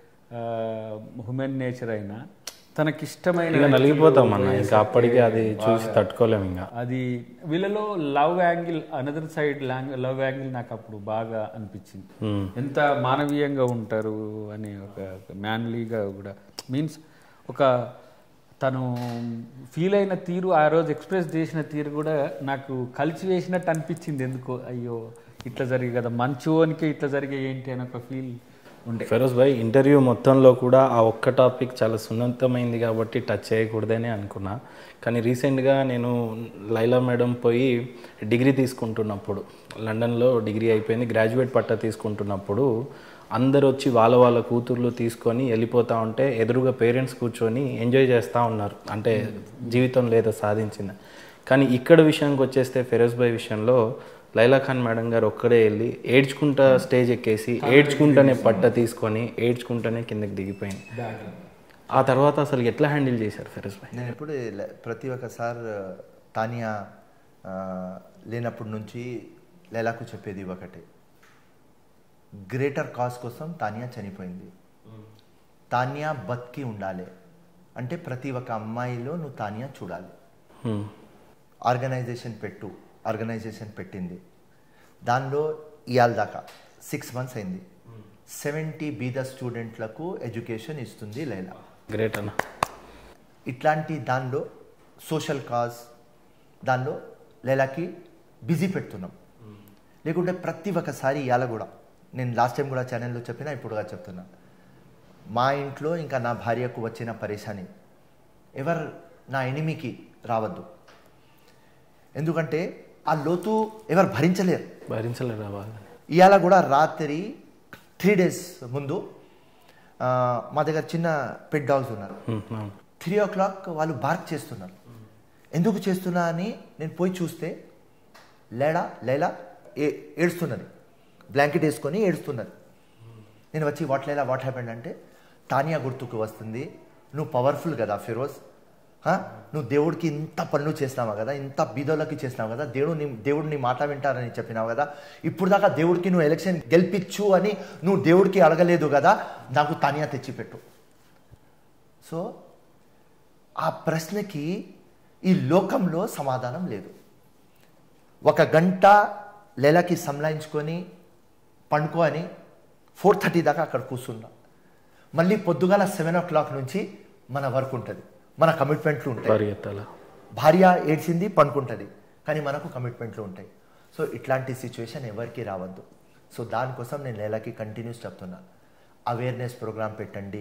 హ్యూమన్ నేచర్ అయినా తనకిష్టమైన ఇంకా నలిగిపోతాం అన్న ఇంకా అప్పటికే అది చూసి తట్టుకోలేము ఇంకా అది వీళ్ళలో love angle another side love angle నాకు అప్పుడు బాగా అనిపించింది ఎంత మానవీయంగా ఉంటారు అనే ఒక మ్యాన్లీగా కూడా మీన్స్ ఒక తను ఫీల్ అయిన తీరు ఆ రోజు ఎక్స్ప్రెస్ చేసిన తీరు కూడా నాకు కలిసి వేసినట్టు అనిపించింది ఎందుకో అయ్యో ఇట్లా జరిగే కదా మంచోనికే ఇట్లా జరిగే ఏంటి అని ఒక ఫీల్ ఉండే ఫెరోజ్ భాయ్ ఇంటర్వ్యూ మొత్తంలో కూడా ఆ ఒక్క టాపిక్ చాలా సున్నితమైంది కాబట్టి టచ్ చేయకూడదని అనుకున్నా కానీ రీసెంట్గా నేను లైలా మేడం పోయి డిగ్రీ తీసుకుంటున్నప్పుడు లండన్లో డిగ్రీ అయిపోయింది గ్రాడ్యుయేట్ పట్టా తీసుకుంటున్నప్పుడు అందరు వచ్చి వాళ్ళ వాళ్ళ కూతుర్లు తీసుకొని వెళ్ళిపోతా ఉంటే ఎదురుగా పేరెంట్స్ కూర్చొని ఎంజాయ్ చేస్తూ ఉన్నారు అంటే జీవితంలో ఏదో సాధించింది కానీ ఇక్కడ విషయానికి వచ్చేస్తే ఫెరోజ్ భాయ్ విషయంలో లైలా ఖాన్ మేడం గారు ఒక్కడే వెళ్ళి ఏడ్చుకుంటా స్టేజ్ ఎక్కేసి ఏడ్చుకుంటానే పట్ట తీసుకొని ఏడ్చుకుంటానే కిందకి దిగిపోయింది ఆ తర్వాత అసలు ఎట్లా హ్యాండిల్ చేశారు ఫెరోజ్ భాయ్ నేను ఎప్పుడు లే- ప్రతి ఒక్కసారి తానియా ఆ, లేనప్పటి నుంచి లైలాకు చెప్పేది ఒకటి గ్రేటర్ కాజ్ కోసం తానియా చనిపోయింది తానియా బతికి ఉండాలి అంటే ప్రతి ఒక్క అమ్మాయిలో నువ్వు తానియా చూడాలి హ్మ్. ఆర్గనైజేషన్ పెట్టు ఆర్గనైజేషన్ పెట్టింది దానిలో ఇవాళ దాకా సిక్స్ మంత్స్ అయింది సెవెంటీ బీద స్టూడెంట్లకు ఎడ్యుకేషన్ ఇస్తుంది లైలా గ్రేట్ అన్న ఇట్లాంటి దానిలో సోషల్ కాజ్ దానిలో లైలాకి బిజీ పెడుతున్నాం లేకుంటే ప్రతి ఒక్కసారి ఇవాళ కూడా నేను లాస్ట్ టైం కూడా ఛానల్లో చెప్పినా ఇప్పుడుగా చెప్తున్నా మా ఇంట్లో ఇంకా నా భార్యకు వచ్చిన పరేషాని ఎవరు నా ఎనిమికి రావద్దు ఎందుకంటే ఆ లోతు ఎవరు భరించలేరు భరించలేరా బాగా ఇవాళ కూడా రాత్రి త్రీ డేస్ ముందు ఆ, మా దగ్గర చిన్న పెట్ డాగ్స్ ఉన్నారు హ్మ్, అవును. త్రీ ఓ క్లాక్ వాళ్ళు బార్క్ చేస్తున్నారు ఎందుకు చేస్తున్నా అని నేను పోయి చూస్తే లేడా లేలా ఏ ఏడుస్తున్నది బ్లాంకెట్ వేసుకొని ఏడుస్తున్నది నేను వచ్చి వాట్ లేలా వాట్ హ్యాపెండ్ అంటే తానియా గుర్తుకు వస్తుంది నువ్వు పవర్ఫుల్ కదా ఫిరోజ్ హా? నువ్వు దేవుడికి ఇంత పనులు చేసినావు కదా ఇంత బీదోళ్ళకి చేసినావు కదా దేవుడు నీ దేవుడు నీ మాట వింటారని చెప్పినావు కదా ఇప్పుడు దాకా దేవుడికి నువ్వు ఎలక్షన్ గెలిపించు అని నువ్వు దేవుడికి అడగలేదు కదా నాకు తానియా తెచ్చిపెట్టు సో ఆ ప్రశ్నకి ఈ లోకంలో సమాధానం లేదు ఒక గంట నెలకి సంలాయించుకొని పండుకో అని ఫోర్ థర్టీ దాకా అక్కడ కూర్చున్నా మళ్ళీ పొద్దుగాల సెవెన్ ఓ క్లాక్ నుంచి మన వర్క్ ఉంటుంది మన కమిట్మెంట్లు ఉంటాయి పరిగెత్తాల భార్య ఏడ్చింది పనుకుంటుంది కానీ మనకు కమిట్మెంట్లు ఉంటాయి సో ఇట్లాంటి సిచ్యువేషన్ ఎవరికి రావద్దు సో దానికోసం నేను నెలకి కంటిన్యూస్ చెప్తున్నా అవేర్నెస్ ప్రోగ్రామ్ పెట్టండి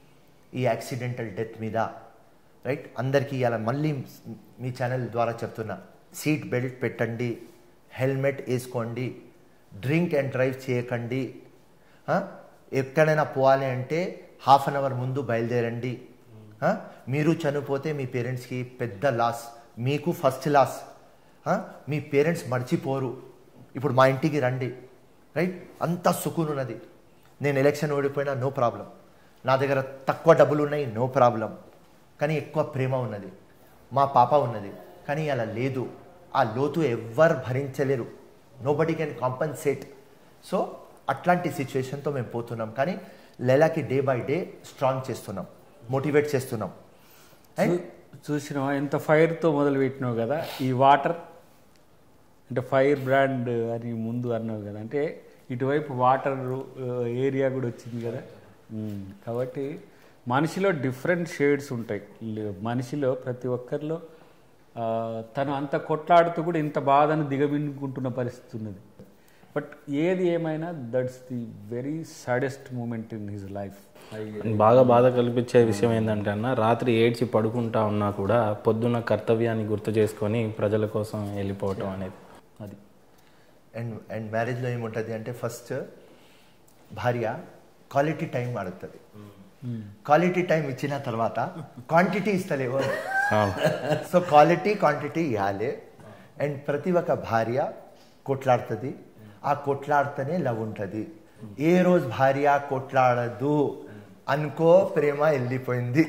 ఈ యాక్సిడెంటల్ డెత్ మీద రైట్ అందరికీ ఇలా మళ్ళీ మీ ఛానల్ ద్వారా చెప్తున్నా సీట్ బెల్ట్ పెట్టండి హెల్మెట్ వేసుకోండి డ్రింక్ అండ్ డ్రైవ్ చేయకండి ఆ? ఎక్కడైనా పోవాలి అంటే హాఫ్ అన్ అవర్ ముందు బయలుదేరండి ఆ? మీరు చనిపోతే మీ పేరెంట్స్కి పెద్ద లాస్ మీకు ఫస్ట్ లాస్ ఆ? మీ పేరెంట్స్ మర్చిపోరు ఇప్పుడు మా ఇంటికి రండి రైట్ అంత సుకూన్ ఉన్నది నేను ఎలక్షన్ ఓడిపోయినా నో ప్రాబ్లం నా దగ్గర తక్కువ డబ్బులు ఉన్నాయి నో ప్రాబ్లం కానీ ఎక్కువ ప్రేమ ఉన్నది మా పాప ఉన్నది కానీ అలా లేదు ఆ లోతు ఎవ్వరు భరించలేరు nobody can compensate so అట్లాంటి సిచ్యువేషన్తో మేము పోతున్నాం కానీ లెలాకి డే బై డే స్ట్రాంగ్ చేస్తున్నాం మోటివేట్ చేస్తున్నాం అండ్ చూసినావా ఎంత ఫైర్తో మొదలు పెట్టినావు కదా ఈ వాటర్ అంటే ఫైర్ బ్రాండ్ అని ముందు అన్నావు కదా అంటే ఇటువైపు వాటర్ ఏరియా కూడా వచ్చింది కదా ఉమ్, కాబట్టి మనిషిలో డిఫరెంట్ షేడ్స్ ఉంటాయి లే- మనిషిలో ప్రతి ఒక్కరిలో ఆ, తను అంత కొట్లాడుతూ కూడా ఇంత బాధను దిగమింగుకుంటున్న పరిస్థితి ఉన్నది బట్ ఏది ఏమైనా that's the very saddest moment in his life బాగా బాధ కల్పించే విషయం ఏంటంటే అన్న రాత్రి ఏడ్చి పడుకుంటా ఉన్నా కూడా పొద్దున్న కర్తవ్యాన్ని గుర్తు చేసుకొని ప్రజల కోసం వెళ్ళిపోవటం అనేది అది అండ్ అండ్ మ్యారేజ్లో ఏముంటుంది అంటే ఫస్ట్ భార్య క్వాలిటీ టైం అడుగుతుంది క్వాలిటీ టైం ఇచ్చిన తర్వాత క్వాంటిటీ ఇస్తలేవు అవును. సో క్వాలిటీ క్వాంటిటీ ఇవ్వాలి అండ్ ప్రతి ఒక్క భార్య కొట్లాడుతుంది ఆ కొట్లాడితేనే లవ్ ఉంటుంది ఏ రోజు భార్య కొట్లాడదు అనుకో ప్రేమ వెళ్ళిపోయింది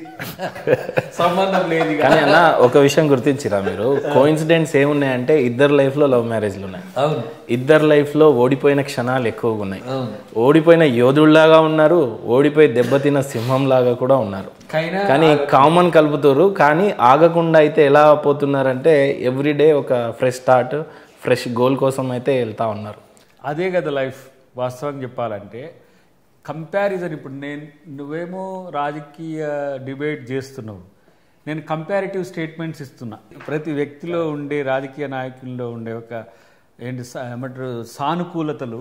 సంబంధం లేదు ఇక. కానీ అన్న ఒక విషయం గుర్తించిరా మీరు కోయిన్సిడెంట్స్ ఏమున్నాయంటే ఇద్దరు లైఫ్లో లవ్ మ్యారేజ్లు ఉన్నాయి అవును ఇద్దరు లైఫ్లో ఓడిపోయిన క్షణాలు ఎక్కువగా ఉన్నాయి అవును ఓడిపోయిన యోధుల్లాగా ఉన్నారు ఓడిపోయి దెబ్బతిన్న సింహంలాగా కూడా ఉన్నారు కైనా కానీ కామన్ కలుపుతారు కానీ ఆగకుండా అయితే ఎలా పోతున్నారంటే ఎవ్రీడే ఒక ఫ్రెష్ స్టార్ట్ ఫ్రెష్ గోల్ కోసం అయితే వెళ్తా ఉన్నారు అదే కదా లైఫ్ వాస్తవం చెప్పాలంటే కంపారిజన్ ఇప్పుడు నేను నువ్వేమో రాజకీయ డిబేట్ చేస్తున్నావు నేను కంపారిటివ్ స్టేట్మెంట్స్ ఇస్తున్నా ప్రతి వ్యక్తిలో ఉండే రాజకీయ నాయకుల్లో ఉండే ఒక ఏంటి సా- ఏమంటారు సానుకూలతలు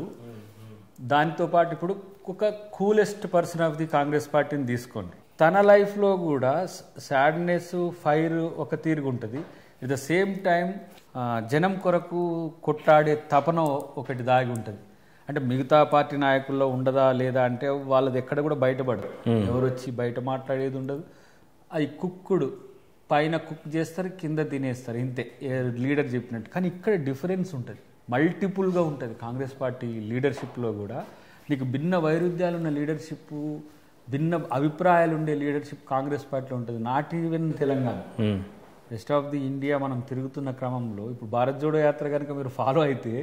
దానితో పాటు ఇప్పుడు ఒక coolest person of the Congress పార్టీని తీసుకోండి తన లైఫ్లో కూడా సాడ్నెస్ ఫైర్ ఒక తీరుగా ఉంటుంది ఎట్ ద సేమ్ టైం జనం కొరకు కొట్లాడే తపన ఒకటి దాగి ఉంటుంది అంటే మిగతా పార్టీ నాయకుల్లో ఉండదా లేదా అంటే వాళ్ళది ఎక్కడ కూడా బయటపడదు ఎవరు వచ్చి బయట మాట్లాడేది ఉండదు అది కుక్కుడు పైన కుక్ చేస్తారు కింద తినేస్తారు ఇంతే ఏ లీడర్ చెప్పినట్టు కానీ ఇక్కడ డిఫరెన్స్ ఉంటుంది మల్టిపుల్గా ఉంటుంది కాంగ్రెస్ పార్టీ లీడర్షిప్లో కూడా నీకు భిన్న వైరుధ్యాలు ఉన్న లీడర్షిప్ భిన్న అభిప్రాయాలు ఉండే లీడర్షిప్ కాంగ్రెస్ పార్టీలో ఉంటుంది not even Telangana um. Rest of the India మనం తిరుగుతున్న క్రమంలో ఇప్పుడు భారత్ జోడో యాత్ర కనుక మీరు ఫాలో అయితే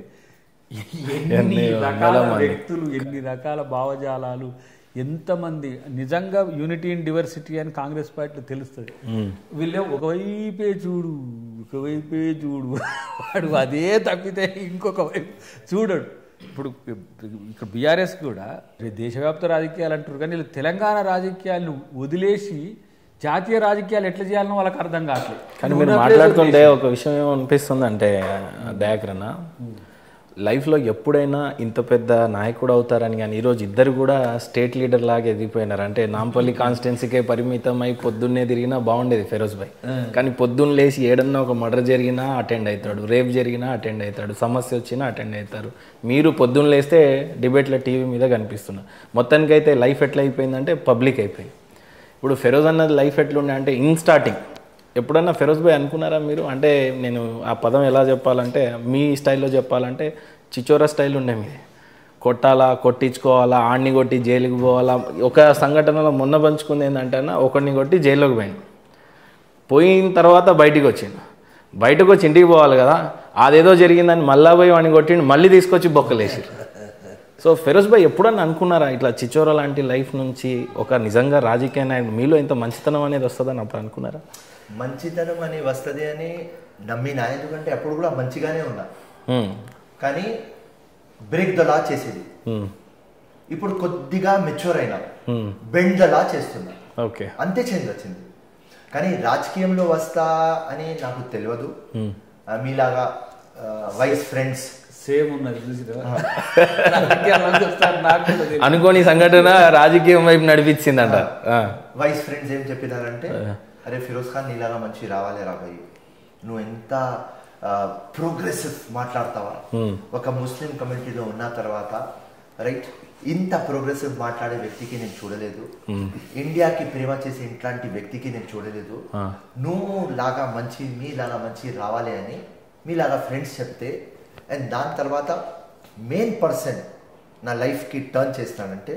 ఎన్ని రకాల వ్యక్తులు ఎన్ని రకాల భావజాలాలు ఎంతమంది నిజంగా యూనిటీ ఇన్ డివర్సిటీ అని కాంగ్రెస్ పార్టీలో తెలుస్తుంది వీళ్ళే ఒకవైపే చూడు ఒకవైపే చూడు వాడు అదే తప్పితే ఇంకొక వైపు చూడడు ఇప్పుడు ఇక్కడ బీఆర్ఎస్ కూడా దేశవ్యాప్త రాజకీయాలు అంటారు కానీ వీళ్ళు తెలంగాణ రాజకీయాలను వదిలేసి జాతీయ రాజకీయాలు ఎట్లా చేయాలనో వాళ్ళకి అర్థం కావట్లేదు కానీ మీరు మాట్లాడుతుంటే ఒక విషయం ఏమనిపిస్తుంది అంటే దయాకరణ లైఫ్లో ఎప్పుడైనా ఇంత పెద్ద నాయకుడు అవుతారని కానీ ఈరోజు ఇద్దరు కూడా స్టేట్ లీడర్ లాగా ఎదిగిపోయినారు అంటే నాంపల్లి కాన్స్టిట్యున్సీకే పరిమితం అయి పొద్దున్నే తిరిగినా బాగుండేది ఫెరోజ్ భాయ్ కానీ పొద్దున్న లేచి ఏడన్నా ఒక మర్డర్ జరిగినా అటెండ్ అవుతాడు రేప్ జరిగినా అటెండ్ అవుతాడు సమస్య వచ్చినా అటెండ్ అవుతారు మీరు పొద్దున్న లేస్తే డిబేట్ల టీవీ మీద కనిపిస్తున్నారు మొత్తానికైతే లైఫ్ ఎట్లా అయిపోయిందంటే పబ్లిక్ అయిపోయింది ఇప్పుడు ఫెరోజ్ అన్నది లైఫ్ ఎట్లుండే అంటే ఇన్ స్టార్టింగ్ ఎప్పుడన్నా ఫెరోజ్ భాయ్ అనుకున్నారా మీరు అంటే నేను ఆ పదం ఎలా చెప్పాలంటే మీ స్టైల్లో చెప్పాలంటే చిచోరా స్టైల్ ఉండే మీది కొట్టాలా కొట్టించుకోవాలా ఆడిని కొట్టి జైలుకి పోవాలా ఒక సంఘటనలో మొన్న పంచుకుంది ఏంటంటే అన్న ఒకడిని కొట్టి జైల్లోకి పోయింది పోయిన తర్వాత బయటికి వచ్చిండు బయటకు వచ్చి ఇంటికి పోవాలి కదా అదేదో జరిగిందని మళ్ళా పోయి వాడిని కొట్టిండు మళ్ళీ తీసుకొచ్చి బొక్కలేసి సో ఫెరోజ్ భాయ్ ఎప్పుడన్నా అనుకున్నారా ఇట్లా చిచోరా లాంటి లైఫ్ నుంచి ఒక నిజంగా రాజకీయ నాయకుడు మీలో ఇంత మంచితనం అనేది వస్తుందని అప్పుడు అనుకున్నారా మంచితనం అని వస్తుంది అని నమ్మినా ఎందుకంటే అప్పుడు కూడా మంచిగానే ఉన్నా హ్మ్. కానీ బ్రేక్ ద లా చేసేది హ్మ్. ఇప్పుడు కొద్దిగా మెచ్యూర్ అయినా హ్మ్. బెండ్ ద లా చేస్తున్నా ఓకే అంతే చేంజ్ వచ్చింది కానీ రాజకీయంలో వస్తా అని నాకు తెలియదు హ్మ్. ఆ, మీలాగా వైస్ ఫ్రెండ్స్ సేమ్ ఉన్నది చూసిరా రాజకీయాల్లోకి వస్తారు నాకు కూడా తెలియదు. అనుకోని సంఘటన రాజకీయం వైపు నడిపించిందంట ఆ. వైస్ ఫ్రెండ్స్ ఏం చెప్పినారంటే అరే ఫిరోజ్ ఖాన్ నీలాగా మంచి రావాలి రాబోయ్ నువ్వు ఎంత ప్రోగ్రెసివ్ మాట్లాడతావా ఒక ముస్లిం కమ్యూనిటీలో ఉన్న తర్వాత రైట్ ఇంత ప్రోగ్రెసివ్ మాట్లాడే వ్యక్తికి నేను చూడలేదు ఇండియాకి ప్రేమ చేసే ఇట్లాంటి వ్యక్తికి నేను చూడలేదు ఆ. నువ్వు లాగా మంచి మీలాగా మంచి రావాలి అని మీలాగా ఫ్రెండ్స్ చెప్తే అండ్ దాని తర్వాత మెయిన్ పర్సన్ నా లైఫ్కి టర్న్ చేస్తానంటే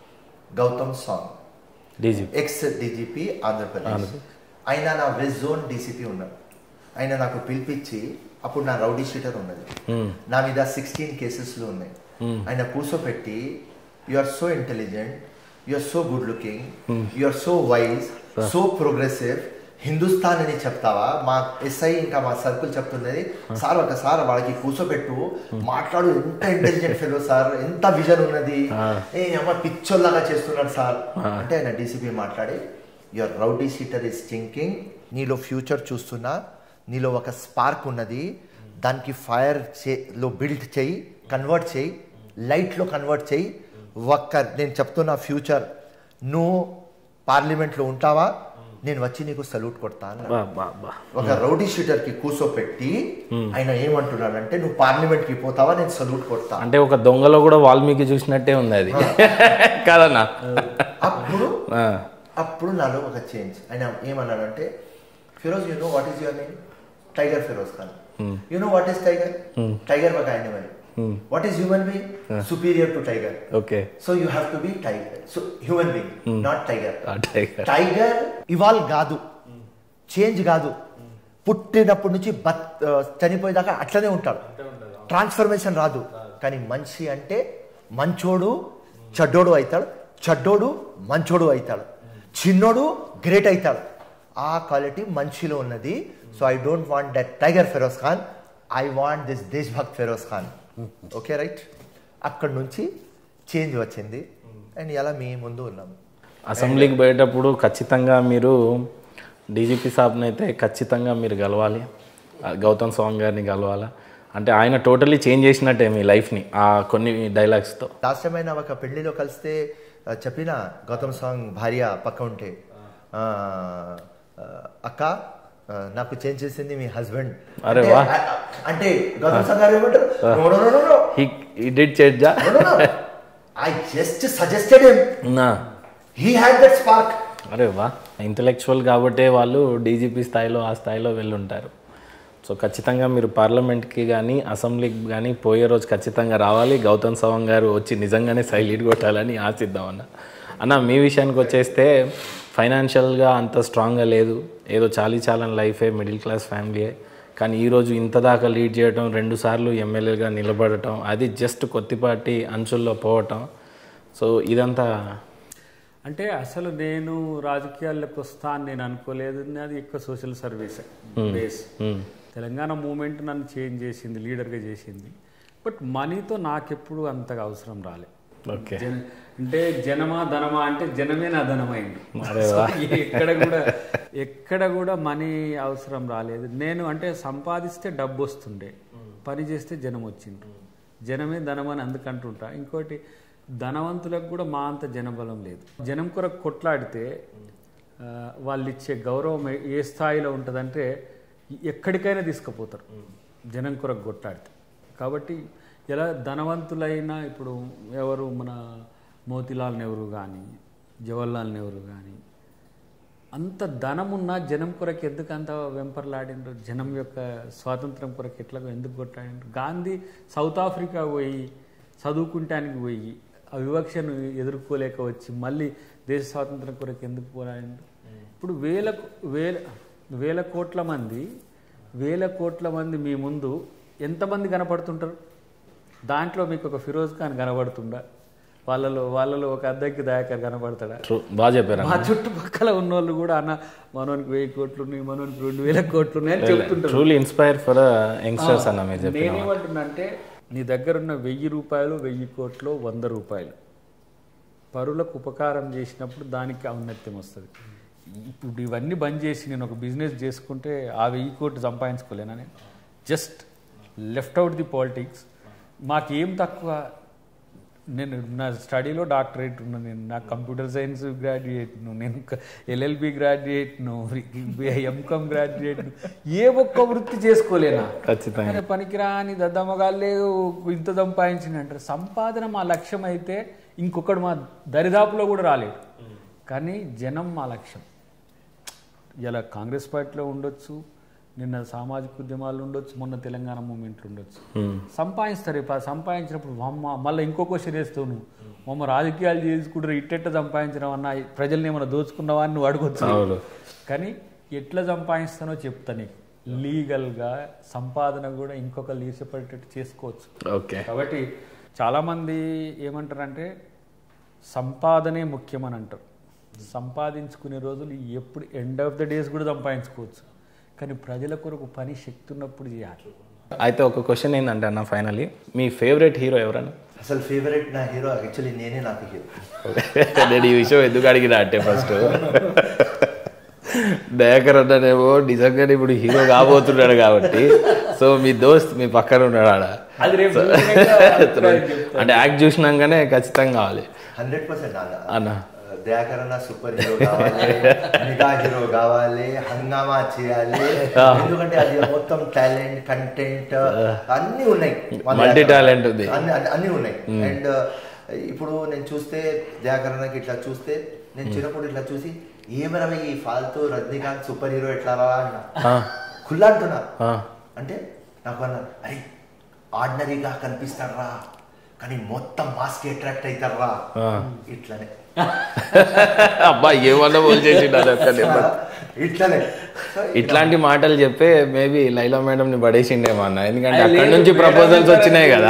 Gautam Sawang DGP ex DGP Andhra Pradesh ఆయన నా వెస్ట్ జోన్ డీసీపీ ఉన్నారు ఆయన నాకు పిలిపించి అప్పుడు నా రౌడీ షీటర్ ఉన్నది నా మీద సిక్స్టీన్ కేసెస్లు ఉన్నాయి ఆయన కూర్చోపెట్టి you are so intelligent you are so good looking you are so wise so progressive Hindustan అని చెప్తావా మా ఎస్ఐ ఇంకా మా సర్కుల్ చెప్తున్నది సార్ ఒకసారి వాళ్ళకి కూర్చోబెట్టు మాట్లాడు ఎంత ఇంటెలిజెంట్ ఫెలో సార్ ఎంత విజన్ ఉన్నది ఏ అమ్మ పిచ్చోల్లాగా చేస్తున్నాడు సార్ అంటే ఆయన డీసీపీ మాట్లాడి your rowdy sheeter is thinking నీలో ఫ్యూచర్ చూస్తున్నా నీలో ఒక స్పార్క్ ఉన్నది దానికి ఫైర్ లో బిల్డ్ చేయి కన్వర్ట్ చేయి లైట్లో కన్వర్ట్ చేయి ఒక్క నేను చెప్తున్నా ఫ్యూచర్ నువ్వు పార్లమెంట్లో ఉంటావా నేను వచ్చి నీకు సల్యూట్ కొడతా అన్నాడు. బా బా బా ఒక రౌడీ షీటర్ కి కూర్చోపెట్టి ఆయన ఏమంటున్నాడంటే నువ్వు పార్లమెంట్ కి పోతావా నేను సల్యూట్ కొడతా అంటే ఒక దొంగలో కూడా వాల్మీకి చూసినట్టే ఉంది అది కాదన్నా అప్పుడు ఆ. అప్పుడు నాలో ఒక చేంజ్ ఆయన ఏమన్నాడంటే Firoz you know what is your name tiger Firoz Khan you know what is tiger tiger ఒక animal what is human being superior to tiger okay so you have to be tiger so human being not tiger ఆ tiger tiger ఇవాల్ కాదు change కాదు పుట్టినప్పటి నుంచి బత్ ఆ, చనిపోయేదాకా అట్లనే ఉంటాడు ట్రాన్స్ఫర్మేషన్ రాదు కానీ మనిషి అంటే మంచోడు చెడ్డోడు అవుతాడు చెడ్డోడు మంచోడు అవుతాడు చిన్నోడు గ్రేట్ అవుతాడు ఆ క్వాలిటీ మనిషిలో ఉన్నది so I don't want that tiger Feroz Khan I want this దేశ్భక్త్ ఫెరోజ్ ఖాన్ ఓకే రైట్ అక్కడ నుంచి చేంజ్ వచ్చింది అండ్ ఇలా మీ ముందు ఉన్నాము అసెంబ్లీకి పోయేటప్పుడు ఖచ్చితంగా మీరు డీజీపీ సాబ్ని అయితే ఖచ్చితంగా మీరు కలవాలి ఆ గౌతమ్ స్వామి గారిని కలవాలా అంటే ఆయన టోటలీ చేంజ్ చేసినట్టే మీ లైఫ్ని ఆ కొన్ని డైలాగ్స్తో లాస్ట్ టైం అయినా ఒక పెళ్లిలో కలిస్తే ఆ, చెప్పిన గౌతమ్ సాంగ్ భార్య పక్క ఉంటే ఆ, ఆ, అక్క ఆ, నాకు చేంజ్ చేసింది మీ హస్బెండ్ అరే వా. అంటే గౌతమ్ సాంగ్ గారు ఏమంటారు "No, no, no, no, no. He ఈ డిడ్ చేంజా No, no, no. I just suggested him. నా He had that spark. అరే వా ఇంటలెక్చువల్ కాబట్టే వాళ్ళు డీజీపీ స్థాయిలో ఆ స్థాయిలో వెళ్ళుంటారు సో ఖచ్చితంగా మీరు పార్లమెంట్కి కానీ అసెంబ్లీకి కానీ పోయే రోజు ఖచ్చితంగా రావాలి గౌతమ్ సవాంగ్ గారు వచ్చి నిజంగానే సైలీడ్ కొట్టాలని ఆశిద్దాం అన్న అన్న మీ విషయానికి వచ్చేస్తే ఫైనాన్షియల్గా అంత స్ట్రాంగ్గా లేదు ఏదో చాలీ చాలని లైఫే మిడిల్ క్లాస్ ఫ్యామిలీయే కానీ ఈరోజు ఇంత దాకా లీడ్ చేయడం రెండు సార్లు ఎమ్మెల్యేగా నిలబడటం అది జస్ట్ కొద్దిపాటి అంచుల్లో పోవటం సో ఇదంతా అంటే అసలు నేను రాజకీయాల్లోకి వస్తా అని నేను అనుకోలేదు అది ఎక్కువ social service base Telangana movement నన్ను చేంజ్ చేసింది లీడర్గా చేసింది బట్ మనీతో నాకెప్పుడు అంతగా అవసరం రాలే ఓకే జన అంటే జనమా ధనమా అంటే జనమే నా ధనమైంది అరే సో ఎక్కడ కూడా ఎక్కడ కూడా మనీ అవసరం రాలేదు నేను అంటే సంపాదిస్తే డబ్బు వస్తుండే పని చేస్తే జనం వచ్చిండ్రు జనమే ధనం అని అందుకంటుంటా ఇంకోటి ధనవంతులకు కూడా మా అంత జనబలం లేదు జనం కొరకు కొట్లాడితే ఆ, వాళ్ళు ఇచ్చే గౌరవం ఏ- ఏ స్థాయిలో ఉంటుందంటే ఎక్కడికైనా తీసుకుపోతారు జనం కొరకు కొట్లాడితే కాబట్టి ఎలా ధనవంతులైన ఇప్పుడు ఎవరు మన మోతిలాల్ నెహ్రూ కానీ జవహర్లాల్ నెహ్రూ కానీ అంత ధనం ఉన్న జనం కొరకు ఎందుకు అంత వెంపర్లాడిండ్రు జనం యొక్క స్వాతంత్రం కొరకు ఎట్లా ఎందుకు కొట్లాడిండ్రు గాంధీ సౌత్ ఆఫ్రికా పోయి చదువుకుంటానికి పోయి ఆ వివక్షను ఎదుర్కోలేక వచ్చి మళ్ళీ దేశ స్వాతంత్రం కొరకు ఎందుకు పోరాడిండ్రు ఇప్పుడు వేలకు వేల వేల కోట్ల మంది వేల కోట్ల మంది మీ ముందు ఎంతమంది కనపడుతుంటారు దాంట్లో మీకు ఒక ఫిరోజ్ ఖాన్ కనబడుతుండా వాళ్ళలో వాళ్ళలో ఒక అద్దెకి దయాకర్ కనబడతాడా ట్రూ బాగా చెప్పారు మా చుట్టుపక్కల ఉన్న వాళ్ళు కూడా అన్న మనోనికి వెయ్యి కోట్లు ఉన్నాయి మనోనికి రెండు వేల కోట్లు ఉన్నాయి అని చెప్తుంటారు ట్రూలీ ఇన్స్పైర్ ఫర్ యంగ్స్టర్స్ అన్న మీరు చెప్పిన నేనేమంటున్నా అంటే నీ దగ్గర ఉన్న వెయ్యి రూపాయలు వెయ్యి కోట్లు వంద రూపాయలు పరులకు ఉపకారం చేసినప్పుడు దానికి ఔన్నత్యం వస్తుంది ఇప్పుడు ఇవన్నీ బంద్ చేసి నేను ఒక బిజినెస్ చేసుకుంటే ఆ వెయ్యి కోట్లు సంపాదించుకోలేనా నేను just left out the politics మాకేం తక్కువ నేను నా స్టడీలో డాక్టరేట్ ఉన్నా నేను నా కంప్యూటర్ సైన్స్ గ్రాడ్యుయేట్ను నేను ఎల్ఎల్బి గ్రాడ్యుయేట్ను ఎంకామ్ గ్రాడ్యుయేట్ను ఏ ఒక్క వృత్తి చేసుకోలేనా ఖచ్చితంగా అరే పనికిరాని దద్దమ్మగాళ్ళే ఇంత సంపాదించింది అంటారు సంపాదన మా లక్ష్యం అయితే ఇంకొకడు మా దరిదాపులో కూడా రాలేడు కానీ జనం మా లక్ష్యం ఇలా కాంగ్రెస్ పార్టీలో ఉండొచ్చు నిన్న సామాజిక ఉద్యమాలు ఉండొచ్చు మొన్న తెలంగాణ మూమెంట్లు ఉండొచ్చు సంపాదిస్తారు ఇప్పుడు ఆ సంపాదించినప్పుడు అమ్మ మళ్ళీ ఇంకో క్వశ్చన్ వేస్తావు నువ్వు మమ్మ రాజకీయాలు చేసుకుంటారు ఇట్టెట్ట సంపాదించడం అన్న ప్రజల్ని ఏమైనా దోచుకున్నావా అని నువ్వు అడగొచ్చు అవును కానీ ఎట్లా సంపాదిస్తానో చెప్తా నీకు లీగల్గా సంపాదన కూడా ఇంకొక ఈర్చపడేటట్టు చేసుకోవచ్చు ఓకే కాబట్టి చాలామంది ఏమంటారంటే సంపాదనే ముఖ్యమని అంటారు సంపాదించుకునే రోజులు ఎప్పుడు ఎండ్ ఆఫ్ ద డేస్ కూడా సంపాదించుకోవచ్చు కానీ ప్రజల కొరకు పని శక్తి ఉన్నప్పుడు చేయాలి అయితే ఒక క్వశ్చన్ ఏంటంటే అన్న ఫైనలీ మీ ఫేవరెట్ హీరో ఎవరన్నా అసలు ఫేవరెట్ నా హీరో యాక్చువల్లీ నేనే నాకు హీరో నేను ఈ విషయం ఎందుకు అడిగినా అంటే ఫస్ట్ దయాకర్ అన్ననేమో నిజంగానే ఇప్పుడు హీరో కాబోతున్నాడు కాబట్టి సో మీ దోస్త్ మీ పక్కన ఉన్నాడు ఆడ అది రేపు చూసినాక అభిప్రాయం చెప్తా. అంటే యాక్ట్ చూసినాకనే ఖచ్చితంగా కావాలి హండ్రెడ్ పర్సెంట్ అన్న అన్న దయాకర్ అన్న సూపర్ హీరో కావాలి మెగా హీరో కావాలి హంగామా చేయాలి ఎందుకంటే అది మొత్తం టాలెంట్ కంటెంట్ అన్ని ఉన్నాయి మన Multi దయాకర్. talent ఉంది. అన్ని అన్ని- అన్ని ఉన్నాయి అండ్ ఇప్పుడు నేను చూస్తే దయాకర్ అన్నకి ఇట్లా చూస్తే నేను చిన్నప్పుడు ఇట్లా చూసి ఏమరా ఈ ఫాల్తూ రజనీకాంత్ సూపర్ హీరో ఎట్లా రా అన్న ఆ, కుల్లా అంటున్నా ఆ, అంటే నాకు అన్నారు అరే ఆర్డినరీగా కనిపిస్తారా కానీ మొత్తం మాస్కి అట్రాక్ట్ అవుతారా ఆ. ఇట్లనే అబ్బా ఏమన్నా బోల్ చేసిండు అది ఒక్క నెంబర్. ఇట్లనే సో ఇట్లాంటి మాటలు చెప్పే మేబీ లైలా మేడం ని పడేసిండేమో అన్న ఎందుకంటే అక్కడ నుంచి ప్రపోజల్స్ వచ్చినాయి కదా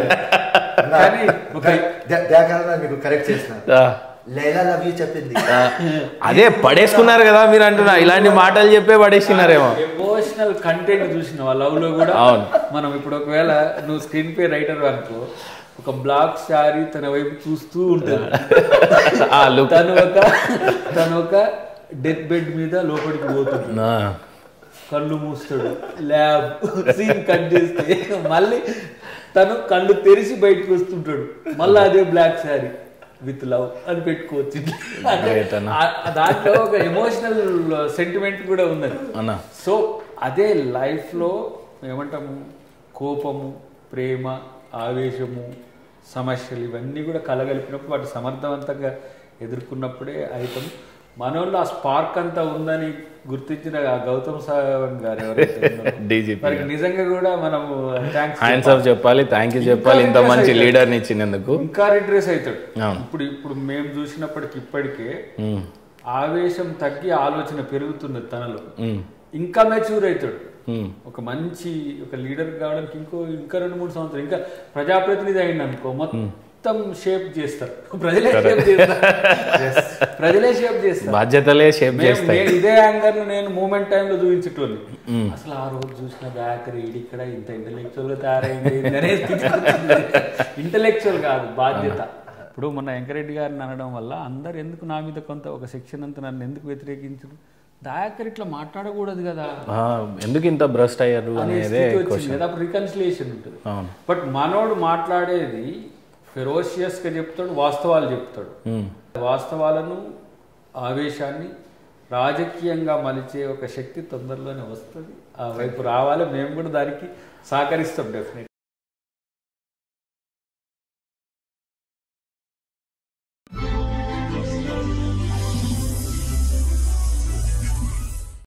కానీ ఒక ద- దయాకరణ మీకు కరెక్ట్ చేసిన ఆ, లైలా లవ్ యూ చెప్పింది ఆ, అదే పడేసుకున్నారు కదా మీరు అంటున్నా ఇలాంటి మాటలు చెప్పే పడేసినారేమో ఎమోషనల్ కంటెంట్ చూసిన లవ్ లో కూడా అవును. మనం ఇప్పుడు ఒకవేళ నువ్వు స్క్రీన్ పే రైటర్ అనుకో ఒక బ్లాక్ శారీ తన వైపు చూస్తూ ఉంటుంది ఆ లుక్ తను ఒక తను ఒక డెత్ బెడ్ మీద లోపలికి పోతుంది కళ్ళు మూస్తాడు ల్యాబ్ సీన్ కట్ చేస్తే మళ్ళీ తను కళ్ళు తెరిచి బయటకు వస్తుంటాడు మళ్ళీ అదే బ్లాక్ శారీ విత్ లవ్ అని పెట్టుకోవచ్చు అంటే Great అన్న. ఆ- ఆ దాంట్లో ఒక ఎమోషనల్ సెంటిమెంట్ కూడా ఉన్నది అన్న సో అదే లైఫ్లో ఏమంటాము కోపము ప్రేమ ఆవేశము సమస్యలు ఇవన్నీ కూడా కలగలిపినప్పుడు వాటి సమర్థవంతంగా ఎదుర్కొన్నప్పుడే అవుతాం మనోళ్ళు ఆ స్పార్క్ అంతా ఉందని గుర్తించిన ఆ గౌతమ్ సావంత్ గారు ఎవరైతే ఉన్నారో, డీజీపీ వారికి నిజంగా కూడా మనము థ్యాంక్స్ హ్యాండ్స్ ఆఫ్ చెప్పాలి థ్యాంక్ యూ చెప్పాలి ఇంత మంచి లీడర్ని ఇచ్చినందుకు ఇంకా రిడ్రెస్ అవుతాడు అవును. ఇప్పుడు ఇప్పుడు మేము చూసినప్పటికి ఇప్పటికే ఉమ్, ఆవేశం తగ్గి ఆలోచన పెరుగుతున్నది తనలో ఉమ్, ఇంకా మెచ్యూర్ అవుతాడు ఉమ్. ఒక మంచి ఒక లీడర్ కావడానికి ఇంకో ఇంకా రెండు మూడు సంవత్సరాలు ఇంకా ప్రజాప్రతినిధి అయింది అనుకో మొత్తం షేప్ చేస్తారు ప్రజలే షేప్ చేస్తారు ప్రజలే షేప్ చేస్తారు బాధ్యతలే షేప్ మేము- చేస్తాయి నేను ఇదే యాంగర్ నేను మూమెంట్ టైంలో చూపించేటోళ్ళు అసలు ఆ రోజు చూసిన బ్యాకరీ ఇక్కడ ఇంత ఇంటలెక్చువల్ గా తయారైంది అనే ఇంటలెక్చువల్ కాదు బాధ్యత ఇప్పుడు మొన్న వెంకరెడ్డి గారిని అనడం వల్ల అందరు ఎందుకు నా మీద కొంత ఒక సెక్షన్ అంతా నన్ను ఎందుకు వ్యతిరేకించరు దయాకర్ ఇట్లా మాట్లాడకూడదు కదా ఆ, ఎందుకు ఇంత భ్రష్ట్ అయ్యారు అనే అనేదే స్థితి వచ్చింది కదా అప్పుడు రికన్సిలేషన్ ఉంటుంది అవును బట్ మనోడు మాట్లాడేది ఫెరోషియస్ గా చెప్తాడు వాస్తవాలు చెప్తాడు ఉమ్, వాస్తవాలను ఆవేశాన్ని రాజకీయంగా మలిచే ఒక శక్తి తొందరలోనే వస్తుంది ఆ వైపు రావాలి మేము కూడా దానికి సహకరిస్తాం డెఫినెట్